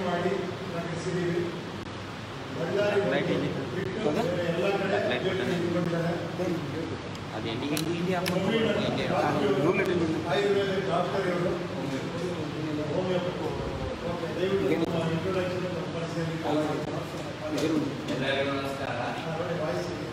ಮಾಡಿ ನಡೆಸಿದ್ದೀವಿ ಬಳ್ಳಾರಿ Light ಇದೆ. ಬಿಟ್ಟು ಹೌದಾ? ಬೇರೆ ಎಲ್ಲ ಕಡೆ Light ಬಟನ್. ಇಟ್ಕೊಂಡಿದ್ದಾರೆ. ಅದು ಎಂಡಿಗೆ ಇಲ್ಲಿ ಹಾಕೊಂಡು ಪ್ರವೀಣ್ ಇಲ್ಲಿ ರಾಜು ರೂಲ್ ಇಟ್ಟಿದ್ದು ಆಯುರ್ವೇದಿಕ್ ಡಾಕ್ಟರ್ ಇವರು ಹೋಮಿಯೋಪತಿ ಓಕೆ ದಯವಿಟ್ಟು ನಿಮ್ಮ introduction ನಮ್ಮ ಪರಿಚಯದಲ್ಲಿ ಎಲ್ಲರಿಗೂ ನಮಸ್ಕಾರ ನೋಡಿ, ವಾಯ್ಸ್ ಇದೆ.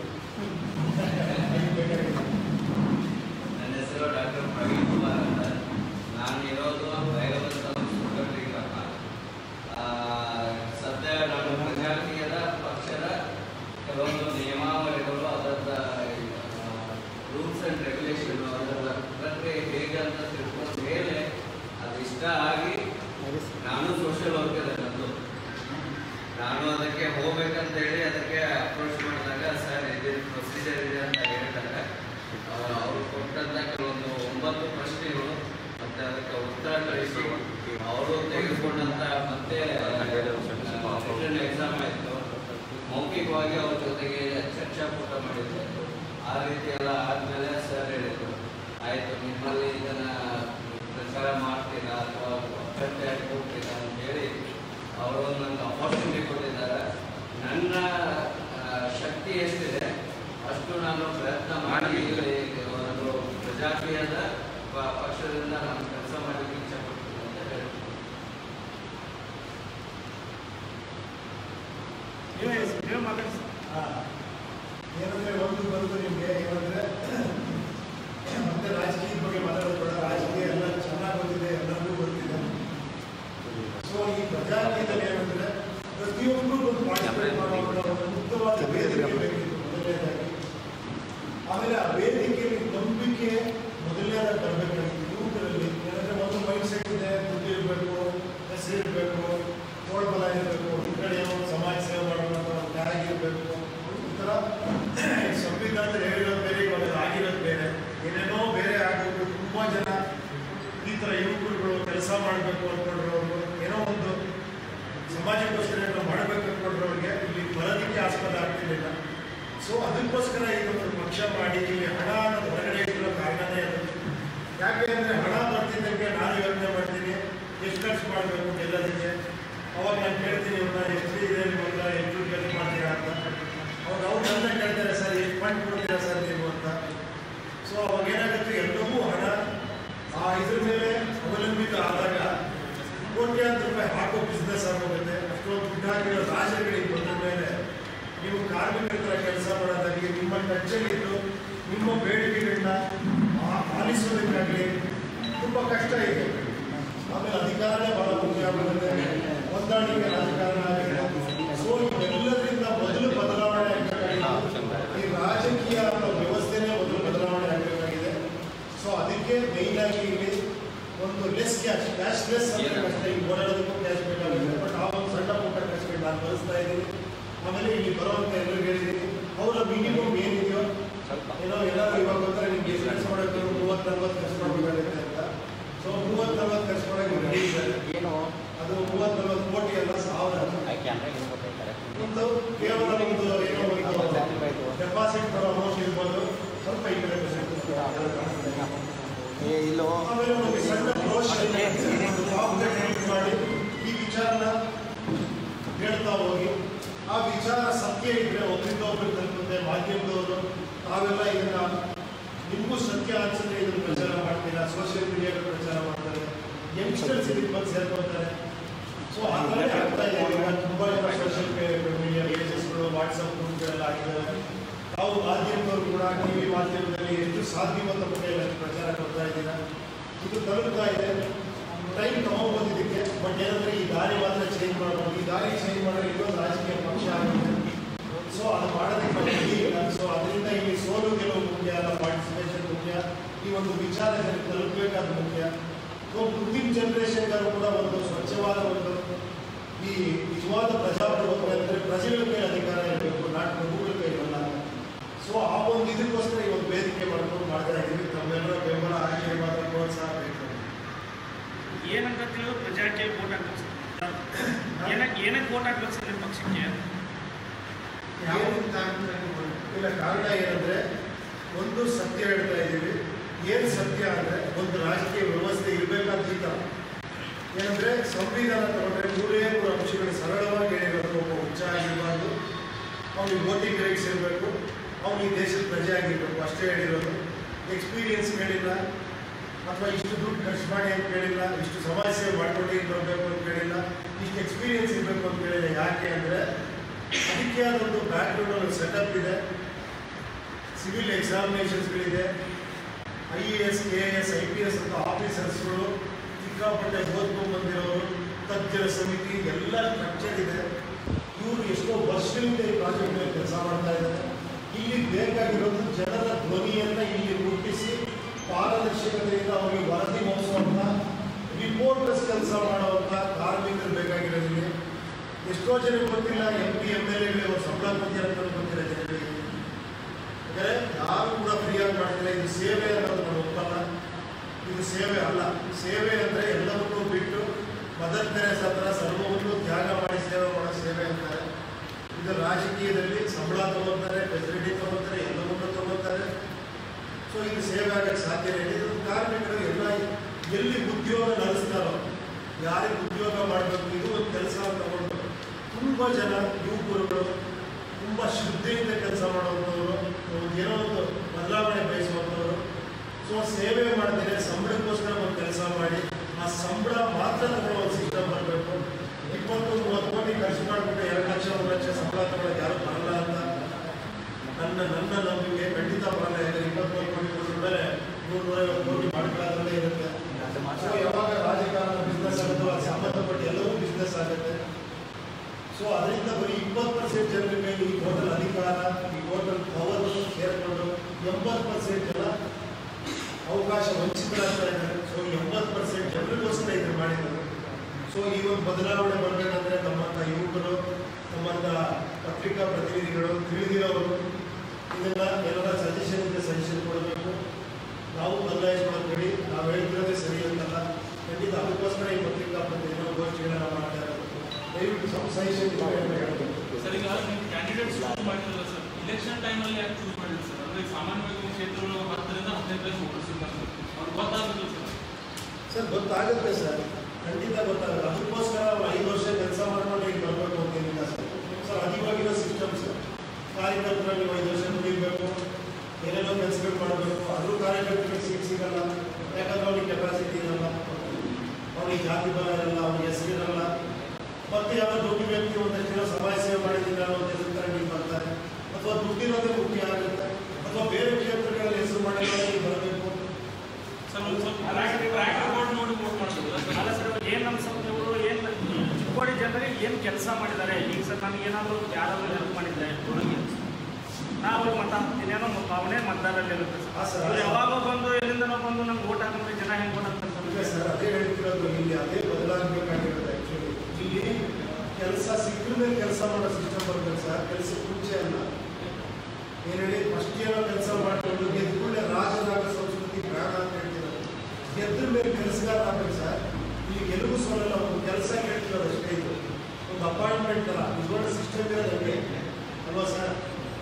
ನನ್ನ ಹೆಸರು ಡಾಕ್ಟರ್ ಪ್ರವೀಣ್ ಕುಮಾರ್ ಅಂತ ನಾನು ಇರೋದು ಭೈರವಂತ ಗ್ರಾಮ ಆ, ಸದ್ಯ ನಾನು ಪ್ರಜಾಕೀಯದ ಪಕ್ಷದ ಕೆಲವೊಂದು ನಿಯಮಾವಳಿಗಳು ಅದರ ರೂಲ್ಸ್ ಆ್ಯಂಡ್ ರೆಗ್ಯುಲೇಷನ್ ಅದರ ಪ್ರಕ್ರಿಯೆ ಹೇಗೆ ಅಂತ ತಿಳ್ಕೊಂಡ ಮೇಲೆ ಅದು ಇಷ್ಟ ಆಗಿ ನಾನು ಸೋಷಿಯಲ್ ವರ್ಕರ್ ನನ್ನದು ನಾನು ಅದಕ್ಕೆ ಹೋಗ್ಬೇಕಂತ ಹೇಳಿ ಅದಕ್ಕೆ ಅಪ್ರೋಚ್ ಮಾಡಿದಾಗ ಸರ್ ಇದು ಪ್ರೊಸೀಜರ್ ಇದೆ ಅಂತ ಹೇಳ್ತಾರೆ ಅವ್ರು- ಅವ್ರು ಕೊಟ್ಟಂತ ಕೆಲವೊಂದು ಒಂಬತ್ತು ಪ್ರಶ್ನೆಗಳು ಮತ್ತೆ ಅದಕ್ಕೆ ಉತ್ತರ ಕಳಿಸಿ ಅವರು ತೆಗೆದುಕೊಂಡಂತ ಮತ್ತೆ ರಿಟರ್ನ್ ಎಕ್ಸಾಮ್ ಆಯಿತು ಮೌಖಿಕವಾಗಿ ಅವ್ರ ಜೊತೆಗೆ ಚರ್ಚಾಕೂಟ ಮಾಡಿದ್ದೆ ಆ ರೀತಿ ಎಲ್ಲ ಆದಮೇಲೆ ಸರ್ ಹೇಳಿದ್ರು ಆಯಿತು ನಿಮ್ಮಲ್ಲಿ ಇದನ್ನ ಪ್ರಚಾರ ಮಾಡ್ತೀರಾ ಅಥವಾ ಚರ್ಚೆ ಹೋಗ್ತೀರಾ ಅಂತ ಹೇಳಿ ಅವರು ನನಗೆ ಅಪಾರ್ಚುನಿಟಿ ಕೊಟ್ಟಿದ್ದಾರೆ ನನ್ನ ಆ, ಶಕ್ತಿ ಎಷ್ಟಿದೆ ಅಷ್ಟು ನಾನು ಪ್ರಯತ್ನ ಮಾಡಿ ಇಲ್ಲಿ ಒಂದು ಪ್ರಜಾಕೀಯದ ಪ- ಪಕ್ಷದಿಂದ ನಾನು ಕೆಲಸ ಮಾಡಲಿಕ್ಕೆ ಇಚ್ಛಪಡ್ತೀನಿ ಅಂತ ಹೇಳ್ತೀನಿ ಹಾ. ಏನಂದ್ರೆ ಒಂದು ಬಂದು ನಿಮಗೆ ಏನಂದ್ರೆ ಮತ್ತೆ ರಾಜಕೀಯದ ಬಗ್ಗೆ ಮಾತಾಡೋದು ಬೇಡ ರಾಜಕೀಯ ಎಲ್ಲ ಚೆನ್ನಾಗಿ ಗೊತ್ತಿದೆ ಎಲ್ಲರಿಗೂ ಗೊತ್ತಿದೆ ಸೊ ಈ ಪ್ರಜಾಕೀಯದಲ್ಲಿ ಏನಂದ್ರೆ ಪ್ರತಿಯೊಬ್ಬರು ಒಂದು ಪಾರ್ಟಿಸಿಪೇಟ್ ಮಾಡುವಂಥ ಒಂದು ಮುಕ್ತವಾದ ವೇದಿಕೆ ಬೇಕಿತ್ತು ಮೊದಲನೇದಾಗಿ ಆಮೇಲೆ ಆ ವೇದಿಕೆಯಲ್ಲಿ ನಂಬಿಕೆ ಮೊದಲನೇದಾಗಿ ಬರಬೇಕಾಗಿತ್ತು ಯುವಕರಲ್ಲಿ ಏನಂದ್ರೆ ಒಂದು ಮೈಂಡ್ ಸೆಟ್ ಇದೆ ದುಡ್ಡು ಇರಬೇಕು ಹೆಸರು ಇರಬೇಕು ತೋಳ್ಬಲ ಇರಬೇಕು ಈ ಕಡೆ ಏನೋ ಒಂದು ಸಮಾಜ ಸೇವೆ ಮಾಡೋಣ ಅಂತ ಒಂದು ತ್ಯಾಗ ಇರಬೇಕು ಈ ಥರ ಸಂವಿಧಾನದಲ್ಲಿ ಹೇಳಿರೋದು ಬೇರೆ ಇವಾಗ ಆಗಿರೋದು ಬೇರೆ ಏನೇನೋ ಬೇರೆ ಆಗಬೇಕು ತುಂಬ ಜನ ಈ ಥರ ಯುವಕರುಗಳು ಕೆಲಸ ಮಾಡಬೇಕು ಅಂದ್ಕೊಂಡಿರೋರು ಏನೋ ಒಂದು ಸಮಾಜಕ್ಕೋಸ್ಕರ ಏನೋ ಮಾಡಬೇಕು ಅಂದ್ಕೊಂಡಿರೋರಿಗೆ ಇಲ್ಲಿ ಬರೋದಕ್ಕೆ ಆಸ್ಪದ ಆಗ್ತಿರ್ಲಿಲ್ಲ ಸೊ ಅದಕ್ಕೋಸ್ಕರ ಇದೊಂದು ಪಕ್ಷ ಮಾಡಿ ಇಲ್ಲಿ ಹಣ ಅನ್ನೋದು ಹೊರಗಡೆ ಇಟ್ಟಿರೋ ಕಾರಣನೇ ಅದು ಯಾಕೆ ಅಂದರೆ ಹಣ ಬರ್ತಿದ್ದಕ್ಕೆ ನಾನು ಯೋಚನೆ ಮಾಡ್ತೀನಿ ಎಷ್ಟು ಖರ್ಚು ಮಾಡಬೇಕು ಎಲ್ಲದಕ್ಕೆ ಅವಾಗ ನಾನು ಕೇಳ್ತೀನಿ ಇವ್ರನ್ನ ಎಷ್ಟು ಇದೆ ನಿಮ್ಮ ಹತ್ರ ಎಷ್ಟು ಖರ್ಚು ಮಾಡ್ತೀರಾ ಅಂತ ಅವಾಗ ಅವ್ರು ನನ್ನ ಕೇಳ್ತಾರೆ ಸರ್ ಎಷ್ಟು ಫಂಡ್ ಕೊಡ್ತೀರಾ ಸರ್ ನೀವು ಅಂತ ಸೊ ಅವಾಗ ಏನಾಗುತ್ತೆ ಎಲ್ಲವೂ ಹಣ ಆ ಇದ್ರ ಮೇಲೆ ಅವಲಂಬಿತ ಆದಾಗ ಕೋಟ್ಯಾಂತರ ರೂಪಾಯಿ ಹಾಕೋ ಬಿಸ್ನೆಸ್ ಆಗೋಗುತ್ತೆ ಅಷ್ಟೊಂದು ದುಡ್ಡು ಹಾಕಿರೋ ರಾಜ್ಯಗಳಿಗೆ ಬಂದ ಮೇಲೆ ನೀವು ಕಾರ್ಮಿಕರ ಹತ್ರ ಕೆಲಸ ಮಾಡೋದಾಗಲಿ ನಿಮ್ಮ ಟಚ್ಚಲ್ಲಿದ್ದು ನಿಮ್ಮ ಬೇಡಿಕೆಗಳನ್ನ ಆ- ಆಲಿಸೋದಕ್ಕಾಗಲಿ ತುಂಬ ಕಷ್ಟ ಇದೆ ಆಮೇಲೆ ಅಧಿಕಾರನೇ ಬಹಳ ಮುಖ್ಯ ಆಗುತ್ತೆ ಹೊಂದಾಣಿಕೆ ರಾಜಕಾರಣ ಆಗಿದೆ ಸೊ ಇವೆಲ್ಲದರಿಂದ ಮೊದಲು ಬದಲಾವಣೆ ಆಗಬೇಕಾಗಿದೆ ಈ ರಾಜಕೀಯ ಅನ್ನೋ ವ್ಯವಸ್ಥೆನೇ ಮೊದಲು ಬದಲಾವಣೆ ಆಗಬೇಕಾಗಿದೆ ಸೊ ಅದಕ್ಕೆ ಮೇಯ್ನ್ ಆಗಿ ಇಲ್ಲಿ ಒಂದು ಲೆಸ್ ಕ್ಯಾಶ್ ಕ್ಯಾಶ್ ಲೆಸ್ ಅಂದ್ರೆ ಕಷ್ಟ ಈಗ ಓಡಾಡೋದಕ್ಕೂ ಕ್ಯಾಶ್ ಬೇಕಾಗುತ್ತೆ ಬಟ್ ಆ ಒಂದು ಸಣ್ಣ ಪುಟ್ಟ ಖರ್ಚುಗಳು ನಾನು ಬಳಸ್ತಾ ಇದ್ದೀನಿ ಆಮೇಲೆ ಇಲ್ಲಿ ಬರುವಂತ ಎಲ್ಲರಿಗೂ ಹೇಳಿದ್ದೀನಿ ಅವರ ಮಿನಿಮಮ್ ಏನಿದೆಯೋ ಏನೋ ಎಲ್ಲರೂ ಇವಾಗ ಬಂದರೆ ನಿಮ್ಗೆ ಎಷ್ಟು ಖರ್ಚು ಮಾಡೋಕ್ಕೆ ಮೂವತ್ತು ನಲ್ವತ್ತು ಖರ್ಚು ಮಾಡಬೇಕಾಗುತ್ತೆ ಅಂತ ಸೊ ಮೂವತ್ತು ನಲ್ವತ್ತು ಖರ್ಚು ಮಾಡೋಕ್ಕೆ ರೆಡಿ ಇದ್ದಾರೆ ಏನು ಅದು ಮೂವತ್ತು ನಲ್ವತ್ತು ಕೋಟಿ ಅಲ್ಲ ಸಾವಿರ ಕ್ಯಾಮ್ರಾ ಏನು ಗೊತ್ತಾಯ್ತಾರೆ ಒಂದು ಕೇವಲ ಒಂದು ಏನೋ ಒಂದು ಡೆಪಾಸಿಟ್ ಬರೋ ಅಮೌಂಟ್ ಇರ್ಬೋದು ಸ್ವಲ್ಪ ಈ ಕಡೆ ಏ ಇಲ್ಲೋ ಆಮೇಲೆ ಒಂದು ಸಣ್ಣ ಬ್ರೋಷರ್ ಒಂದು ಪಾಂಪ್ಲೆಟ್ ಪ್ರಿಂಟ್ ಮಾಡಿ ಈ ವಿಚಾರನ ಹೇಳ್ತಾ ಹೋಗಿ ಆ ವಿಚಾರ ಸತ್ಯ ಇದ್ರೆ ಒಬ್ಬರಿಂದ ಒಬ್ಬರಿಗೆ ತಲುಪುತ್ತೆ ಮಾಧ್ಯಮದವರು ತಾವೆಲ್ಲ ಇದನ್ನ ನಿಮಗೂ ಸತ್ಯ ಅನ್ಸಿದ್ರೆ ಇದನ್ನ ಪ್ರಚಾರ ಮಾಡ್ತೀರಾ ಸೋಷಿಯಲ್ ಮೀಡಿಯಾದಲ್ಲಿ ಪ್ರಚಾರ ಮಾಡ್ತಾರೆ ಯಂಗ್ಸ್ಟರ್ಸ್ ಇದಕ್ಕೆ ಬಂದು ಸೇರ್ಕೊಳ್ತಾರೆ ಸೊ ಆ ಥರ ಆಗ್ತಾ ಇದೆ ಈಗ ತುಂಬ ಜನ ಸೋಷಿಯಲ್ ಮೀಡಿಯಾ ಪೇಜಸ್ಗಳು ವಾಟ್ಸಪ್ ಗ್ರೂಪ್ಗಳೆಲ್ಲ ಆಗಿದ್ದಾವೆ ತಾವು ಮಾಧ್ಯಮದವರು ಕೂಡ ಟಿ ವಿ ಮಾಧ್ಯಮದಲ್ಲಿ ಎಷ್ಟು ಸಾಧ್ಯವೋ ತಮ್ಮ ಕೈಯಲ್ಲಿ ಅಷ್ಟು ಪ್ರಚಾರ ಕೊಡ್ತಾ ಇದ್ದೀರಾ ಇದು ತಲುಪ್ತಾ ಇದೆ ಟೈಮ್ ತಗೋಬೋದು ಇದಕ್ಕೆ ಬಟ್ ಏನಂದ್ರೆ ಈ ದಾರಿ ಮಾತ್ರ ಚೇಂಜ್ ಮಾಡ್ಬೋದು ಈ ದಾರಿ ಚೇಂಜ್ ಮಾಡಿದ್ರೆ ಇನ್ನೊಂದು ರಾಜಕೀಯ ಪಕ್ಷ ಆಗುತ್ತೆ ಸೊ ಅದು ಮಾಡೋದಕ್ಕೆ ರೆಡಿ ಇಲ್ಲ ಸೊ ಅದರಿಂದ ಇಲ್ಲಿ ಸೋಲು ಗೆಲುವು ಮುಖ್ಯ ಅಲ್ಲ ಪಾರ್ಟಿಸಿಪೇಷನ್ ಮುಖ್ಯ ಈ ಒಂದು ವಿಚಾರ ಜನರಿಗೆ ತಲುಪಬೇಕಾದ ಮುಖ್ಯ ಸೊ ಮುಂದಿನ ಜನ್ರೇಷನ್ಗಾರು ಕೂಡ ಒಂದು ಸ್ವಚ್ಛವಾದ ಒಂದು ಈ ನಿಜವಾದ ಪ್ರಜಾಪ್ರಭುತ್ವ ಅಂದರೆ ಪ್ರಜೆಗಳ ಕೈ ಅಧಿಕಾರ ಇರಬೇಕು ನಾಟ್ ಪ್ರಭುಗಳ ಕೈ ಇರಲ್ಲ ಸೊ ಆ ಒಂದು ಇದಕ್ಕೋಸ್ಕರ ಈ ಒಂದು ವೇದಿಕೆ ಮಾಡ್ಕೊಂಡು ಮಾಡ್ತಾ ಇದ್ದೀವಿ ತಮ್ಮೆಲ್ಲರ ಬೆಂಬಲ ಆಶೀರ್ವಾದ ಪ್ರೋತ್ಸಾಹ ಬೇಕು ಏನಂತ ತಿಳಿದು ಪ್ರಜಾಕೀಯ ವೋಟ್ ಹಾಕ್ಬೇಕು ಸರ್ ಏನಕ್ಕೆ ಏನಕ್ಕೆ ವೋಟ್ ಹಾಕ್ಬೇಕು ಸರ್ ನಿಮ್ಮ ಪಕ್ಷಕ್ಕೆ ಇಲ್ಲ ಕಾರಣ ಏನಂದ್ರೆ ಒಂದು ಸತ್ಯ ಹೇಳ್ತಾ ಇದ್ದೀವಿ ಏನು ಸತ್ಯ ಅಂದ್ರೆ ಒಂದು ರಾಜಕೀಯ ವ್ಯವಸ್ಥೆ ಇರಬೇಕಾದಂತ ಏನಂದ್ರೆ ಸಂವಿಧಾನ ತಗೊಂಡ್ರೆ ಮೂರೇ ಮೂರು ಅಂಶಗಳು ಸರಳವಾಗಿ ಹೇಳಿರೋದು ಒಬ್ಬ ಹುಚ್ಚ ಆಗಿರಬಾರ್ದು ಅವನಿಗೆ ವೋಟಿಂಗ್ ರೈಟ್ಸ್ ಇರಬೇಕು ಅವನಿಗೆ ದೇಶದ ಪ್ರಜೆ ಆಗಿರ್ಬೇಕು ಅಷ್ಟೇ ಹೇಳಿರೋದು ಎಕ್ಸ್ಪೀರಿಯನ್ಸ್ ಕೇಳಿಲ್ಲ ಅಥವಾ ಇಷ್ಟು ದುಡ್ಡು ಖರ್ಚು ಮಾಡಿ ಅಂತ ಕೇಳಿಲ್ಲ ಇಷ್ಟು ಸಮಾಜ ಸೇವೆ ಮಾಡ್ಕೊಂಡು ಬರಬೇಕು ಅಂತ ಕೇಳಿಲ್ಲ ಇಷ್ಟು ಎಕ್ಸ್ಪೀರಿಯನ್ಸ್ ಇರಬೇಕು ಅಂತ ಕೇಳಿಲ್ಲ ಯಾಕೆ ಅಂದರೆ ಅದಕ್ಕೆ ಆದೊಂದು ಬ್ಯಾಕ್ಗ್ರೌಂಡ್ ಸೆಟಪ್ ಇದೆ ಸಿವಿಲ್ ಎಕ್ಸಾಮಿನೇಷನ್ಸ್ಗಳಿದೆ I A S K S I P S ಅಂತ ಆಫೀಸರ್ಸ್ಗಳು ಸಿಕ್ಕಾಪಟ್ಟೆ ಓದ್ಕೊಂಡು ಬಂದಿರೋರು ತಜ್ಞರ ಸಮಿತಿ ಎಲ್ಲ ಸ್ಟ್ರಕ್ಚರ್ ಇದೆ ಇವರು ಎಷ್ಟೋ ವರ್ಷಗಳಿಂದ ಈ ಪ್ರಾಜೆಕ್ಟ್ ಮೇಲೆ ಕೆಲಸ ಮಾಡ್ತಾ ಇದ್ದಾರೆ ಇಲ್ಲಿ ಬೇಕಾಗಿರೋದು ಜನರ ಧ್ವನಿಯನ್ನ ಇಲ್ಲಿ ಮುಟ್ಟಿಸಿ ಪಾರದರ್ಶಕತೆಯಿಂದ ಅವರಿಗೆ ವರದಿ ಮುಗಿಸುವಂತ ರಿಪೋರ್ಟರ್ಸ್ ಕೆಲಸ ಮಾಡುವಂತ ಕಾರ್ಮಿಕರು ಬೇಕಾಗಿರೋದಿಲ್ಲ ಎಷ್ಟೋ ಜನಕ್ಕೆ ಗೊತ್ತಿಲ್ಲ ಎಂ ಪಿ ಎಮ್ ಎಲ್ ಎಗಳು ಸಂಬಳ ಕೊಡ್ತಾರೆ ಅಂತ ಗೊತ್ತಿಲ್ಲ ಜನರಿಗೆ ಅಂದರೆ ಯಾರು ಕೂಡ ಫ್ರೀಯಾಗಿ ಮಾಡ್ತಿಲ್ಲ ಇದು ಸೇವೆ ಅನ್ನೋದು ನಮ್ಮ ಉತ್ಪನ್ನ ಇದು ಸೇವೆ ಅಲ್ಲ ಸೇವೆ ಅಂದರೆ ಎಲ್ಲವನ್ನೂ ಬಿಟ್ಟು ಮದರ್ ತೆರೇಸ ಹತ್ರ ಸರ್ವವನ್ನು ತ್ಯಾಗ ಮಾಡಿ ಸೇವೆ ಮಾಡೋ ಸೇವೆ ಅಂತಾರೆ ಇದು ರಾಜಕೀಯದಲ್ಲಿ ಸಂಬಳ ತಗೋತಾರೆ ಫೆಸಿಲಿಟಿ ತಗೋತಾರೆ ಎಲ್ಲವನ್ನೂ ತಗೋತಾರೆ ಸೊ ಇದು ಸೇವೆ ಆಗಕ್ಕೆ ಸಾಧ್ಯ ಇಲ್ಲ ಇದು ಕಾರ್ಮಿಕರು ಎಲ್ಲ ಎಲ್ಲಿ ಉದ್ಯೋಗ ನಡೆಸ್ತಾರೋ ಯಾರಿಗೆ ಉದ್ಯೋಗ ಮಾಡಬೇಕು ಇದು ಒಂದು ಕೆಲಸ ತಗೊಂಡು ತುಂಬ ಜನ ಯುವಕರುಗಳು ತುಂಬ ಶ್ರದ್ಧೆಯಿಂದ ಕೆಲಸ ಮಾಡುವಂಥವ್ರು ಒಂದು ಏನೋ ಒಂದು ಬದಲಾವಣೆ ಬಯಸುವಂಥವ್ರು ಸೊ ಸೇವೆ ಮಾಡ್ತಾರೆ ಸಂಬಳಕ್ಕೋಸ್ಕರ ಒಂದು ಕೆಲಸ ಮಾಡಿ ಆ ಸಂಬಳ ಮಾತ್ರ ತಗೊಳ್ಳೋ ಒಂದು ಸಿಸ್ಟಮ್ ಬರಬೇಕು ಇಪ್ಪತ್ತು ಮೂವತ್ತು ಕೋಟಿ ಖರ್ಚು ಮಾಡಿಬಿಟ್ಟು ಎರಡು ಲಕ್ಷ ಒಂದು ಲಕ್ಷ ಸಂಬಳ ತಗೊಳ್ಳೋಕೆ ಯಾರು ಬರಲ್ಲ ಅಂತ ನನ್ನ ನನ್ನ ನಂಬಿಕೆ ಖಂಡಿತ ಬರಲ್ಲ ಯಾಕಂದ್ರೆ ಇಪ್ಪತ್ಮೂರು ಕೋಟಿ ಕೊಟ್ಟರ ಮೇಲೆ ನೂರು ನೂರೈವತ್ತು ಕೋಟಿ ಮಾಡ್ಕೊಳ್ಳೋದ್ರಲ್ಲೇ ಇರುತ್ತೆ ಸೊ ಯಾವಾಗ ರಾಜಕಾರಣ ಬಿಸ್ನೆಸ್ ಆಗುತ್ತೋ ಅದು ಸಂಬಂಧಪಟ್ಟ ಎಲ್ಲವೂ ಬಿಸ್ನೆಸ್ ಆಗುತ್ತೆ ಸೊ ಅದರಿಂದ ಬರೀ ಇಪ್ಪತ್ತು ಪರ್ಸೆಂಟ್ ಜನರ ಮೇಲೆ ಈ ಟೋಟಲ್ ಅಧಿಕಾರ ಈ ಟೋಟಲ್ ಪವರ್ ಸೇರಿಕೊಂಡು ಎಂಬತ್ತು ಪರ್ಸೆಂಟ್ ಜನ ಅವಕಾಶ ವಂಚಿತರಾಗ್ತಾ ಇದ್ದಾರೆ ಸೊ ಎಂಬತ್ತು ಪರ್ಸೆಂಟ್ ಜನರಿಗೋಸ್ಕರ ಇದನ್ನು ಮಾಡಿದ್ದಾರೆ ಸೊ ಈ ಒಂದು ಬದಲಾವಣೆ ಬರಬೇಕಂದ್ರೆ ನಮ್ಮಂಥ ಯುವಕರು ನಮ್ಮಂಥ ಪತ್ರಿಕಾ ಪ್ರತಿನಿಧಿಗಳು ತಿಳಿದಿರೋರು ಇದನ್ನ ಎಲ್ಲರ ಸಜೆಷನ್ ಇದ್ದರೆ ಸಜೆಷನ್ ಕೊಡಬೇಕು ನಾವು ಬದಲಾಯಿಸ್ಕೊಳ್ಬೇಡಿ ನಾವು ಹೇಳ್ತಿರೋದೇ ಸರಿ ಅಂತಲ್ಲ ಖಂಡಿತ ಅದಕ್ಕೋಸ್ಕರ ಈ ಪತ್ರಿಕಾ ಪ್ರತಿನಿಧಿಗಳು ಗೋಷ್ಠಿಗಳನ್ನ ಮಾಡ್ತಾ ಇರೋದು ದಯವಿಟ್ಟು ಸ್ವಲ್ಪ ಸಜೆಷನ್ ಹೇಳಬೇಕು ಸರ್ ಈಗ ನೀವು ಕ್ಯಾಂಡಿಡೇಟ್ ಚೂಸ್ ಮಾಡಿರಲ್ಲ ಸರ್ ಇಲೆಕ್ಷನ್ ಟೈಮಲ್ಲಿ ಯಾಕೆ ಚೂಸ್ ಮಾಡಿಲ್ಲ ಸರ್ ಅಂದ್ರೆ ಈಗ ಸಾಮಾನ್ಯವಾಗಿ ನಿಮ್ಮ ಕ್ಷೇತ್ರಗಳು ಹತ್ತರಿಂದ ಹದಿನೈದು ಲಕ್ಷ ವೋಟರ್ಸ್ ಇರ್ತಾರೆ ಸರ್ ಅವ್ರಿಗೆ ಗೊತ್ತಾಗುತ್ತೆ ಸರ್ ಸರ್ ಗೊತ್ತಾಗುತ್ತೆ ಸರ್ ಖಂಡಿತ ಗೊತ್ತಾಗುತ್ತೆ ಅದಕ್ಕೋಸ್ಕರ ಅವ್ರು ಐದು ವರ್ಷ ಕೆಲಸ ಮಾಡ್ಕೊಂಡು ಈಗ ಬರಬೇಕು ಅಂತೇನಿಲ್ಲ ಸರ್ ಸರ್ ಅದು ಇವಾಗಿರೋ ಸಿಸ್ಟಮ್ ಸರ್ ಕಾರ್ಯಕರ್ತರ ನೀವು ಐದು ವರ್ಷ ದುಡಿಬೇಕು ಏನೇನೋ ಕೆಲಸಗಳು ಮಾಡಬೇಕು ಅದ್ರ ಕಾರ್ಯಕರ್ತರಿಗೆ ಸೀಟ್ ಸಿಗಲ್ಲ ಯಾಕಂದ್ರೆ ಅವ್ರಿಗೆ ಕೆಪಾಸಿಟಿ ಇರಲ್ಲ ಅವ್ರಿಗೆ ಜಾತಿ ಬಲ ಇರಲ್ಲ ಅವ್ರಿಗೆ ಹೆಸರು ಇರಲ್ಲ ಮತ್ತೆ ಯಾವ ದುಡ್ಡು ವ್ಯಕ್ತಿ ಒಂದಷ್ಟು ಜನ ಸಮಾಜ ಸೇವೆ ಮಾಡಿದ್ದೀನಿ ಅನ್ನೋ ಹೆಸರು ನೀವು ಬರ್ತಾರೆ ಅಥವಾ ದುಡ್ಡಿರೋದೇ ಮುಖ್ಯ ಆಗುತ್ತೆ ಅಥವಾ ಬೇರೆ ಕ್ಷೇತ್ರಗಳಲ್ಲಿ ಹೆಸರು ಮಾಡಿದ್ರೆ ಬರಬೇಕು ಸರ್ ಒಂದು ಸ್ವಲ್ಪ ಟ್ರ್ಯಾಕ್ ಟ್ರ್ಯಾಕ್ ರೆಕಾರ್ಡ್ ನೋಡಿ ವೋಟ್ ಮಾಡ್ಬೋದು ಅಲ್ಲ ಸರ್ ಏನು ಅನ್ಸುತ್ತೆ ಇವರು ಏನು ಚಿಕ್ಕೋಡಿ ಜನರಿಗೆ ಏನು ಕೆಲಸ ಮಾಡಿದ್ದಾರೆ ಈಗ ಸರ್ ನನಗೆ ಏನಾದರೂ ಯಾರಾದರೂ ಹೆಲ್ಪ್ ಮಾಡಿದ್ದಾರೆ ಹುಡುಗಿ ನಾವು ಮತ ಹಾಕ್ತೀನೇನೋ ಭಾವನೆ ಮತದಾರಲ್ಲಿ ಇರುತ್ತೆ ಹಾ, ಸರ್. ಸರ್ ಯಾವಾಗ ಬಂದು ಎಲ್ಲಿಂದನೋ ಬಂದು ನಮ್ಗೆ ಓಟ್ ಹಾಕಿದ್ರೆ ಜನ ಹೆಂಗೆ ಓಟ್ ಇಲ್ಲ ಹಾಕ್ತಾರೆ ಸರ್ ಅದೇ ಹೇಳ್ತಿರೋದು ಇಲ್ಲಿ ಅದೇ ಬದಲಾಗಬೇಕಾಗಿರೋದು ಆ್ಯಕ್ಚುಲಿ ಇಲ್ಲಿ ಕೆಲಸ ಸಿಕ್ಕ ಮೇಲೆ ಕೆಲಸ ಮಾಡೋ ಸಿಸ್ಟಮ್ ಬರಬೇಕು ಸರ್ ಕೆಲಸಕ್ಕೆ ಮುಂಚೆ ಅಲ್ಲ ಏನು ಹೇಳಿ ಫಸ್ಟ್ ಏನೋ ಕೆಲಸ ಮಾಡಿಕೊಂಡು ಗೆದ್ದ ಕೂಡಲೇ ರಾಜನಾಗ ಸಂಸ್ಕೃತಿ ಬೇಡ ಅಂತ ಹೇಳ್ತಿರೋದು ಗೆದ್ರ ಮೇಲೆ ಕೆಲಸಗಾರ ಆಗ್ಬೇಕು ಸರ್ ಇಲ್ಲಿ ಗೆಲುವು ಸೋಲಲ್ಲ ಒಂದು ಕೆಲಸ ಕೇಳ್ತಿರೋದು ಅಷ್ಟೇ ಇದು ಒಂದು ಅಪಾಯಿಂಟ್ಮೆಂಟ್ ಅಲ್ಲ ಇವಾಗ ಸಿಸ್ಟಮ್ ಇರೋದು ಹಂಗೆ ಅಲ್ವಾ ಸರ್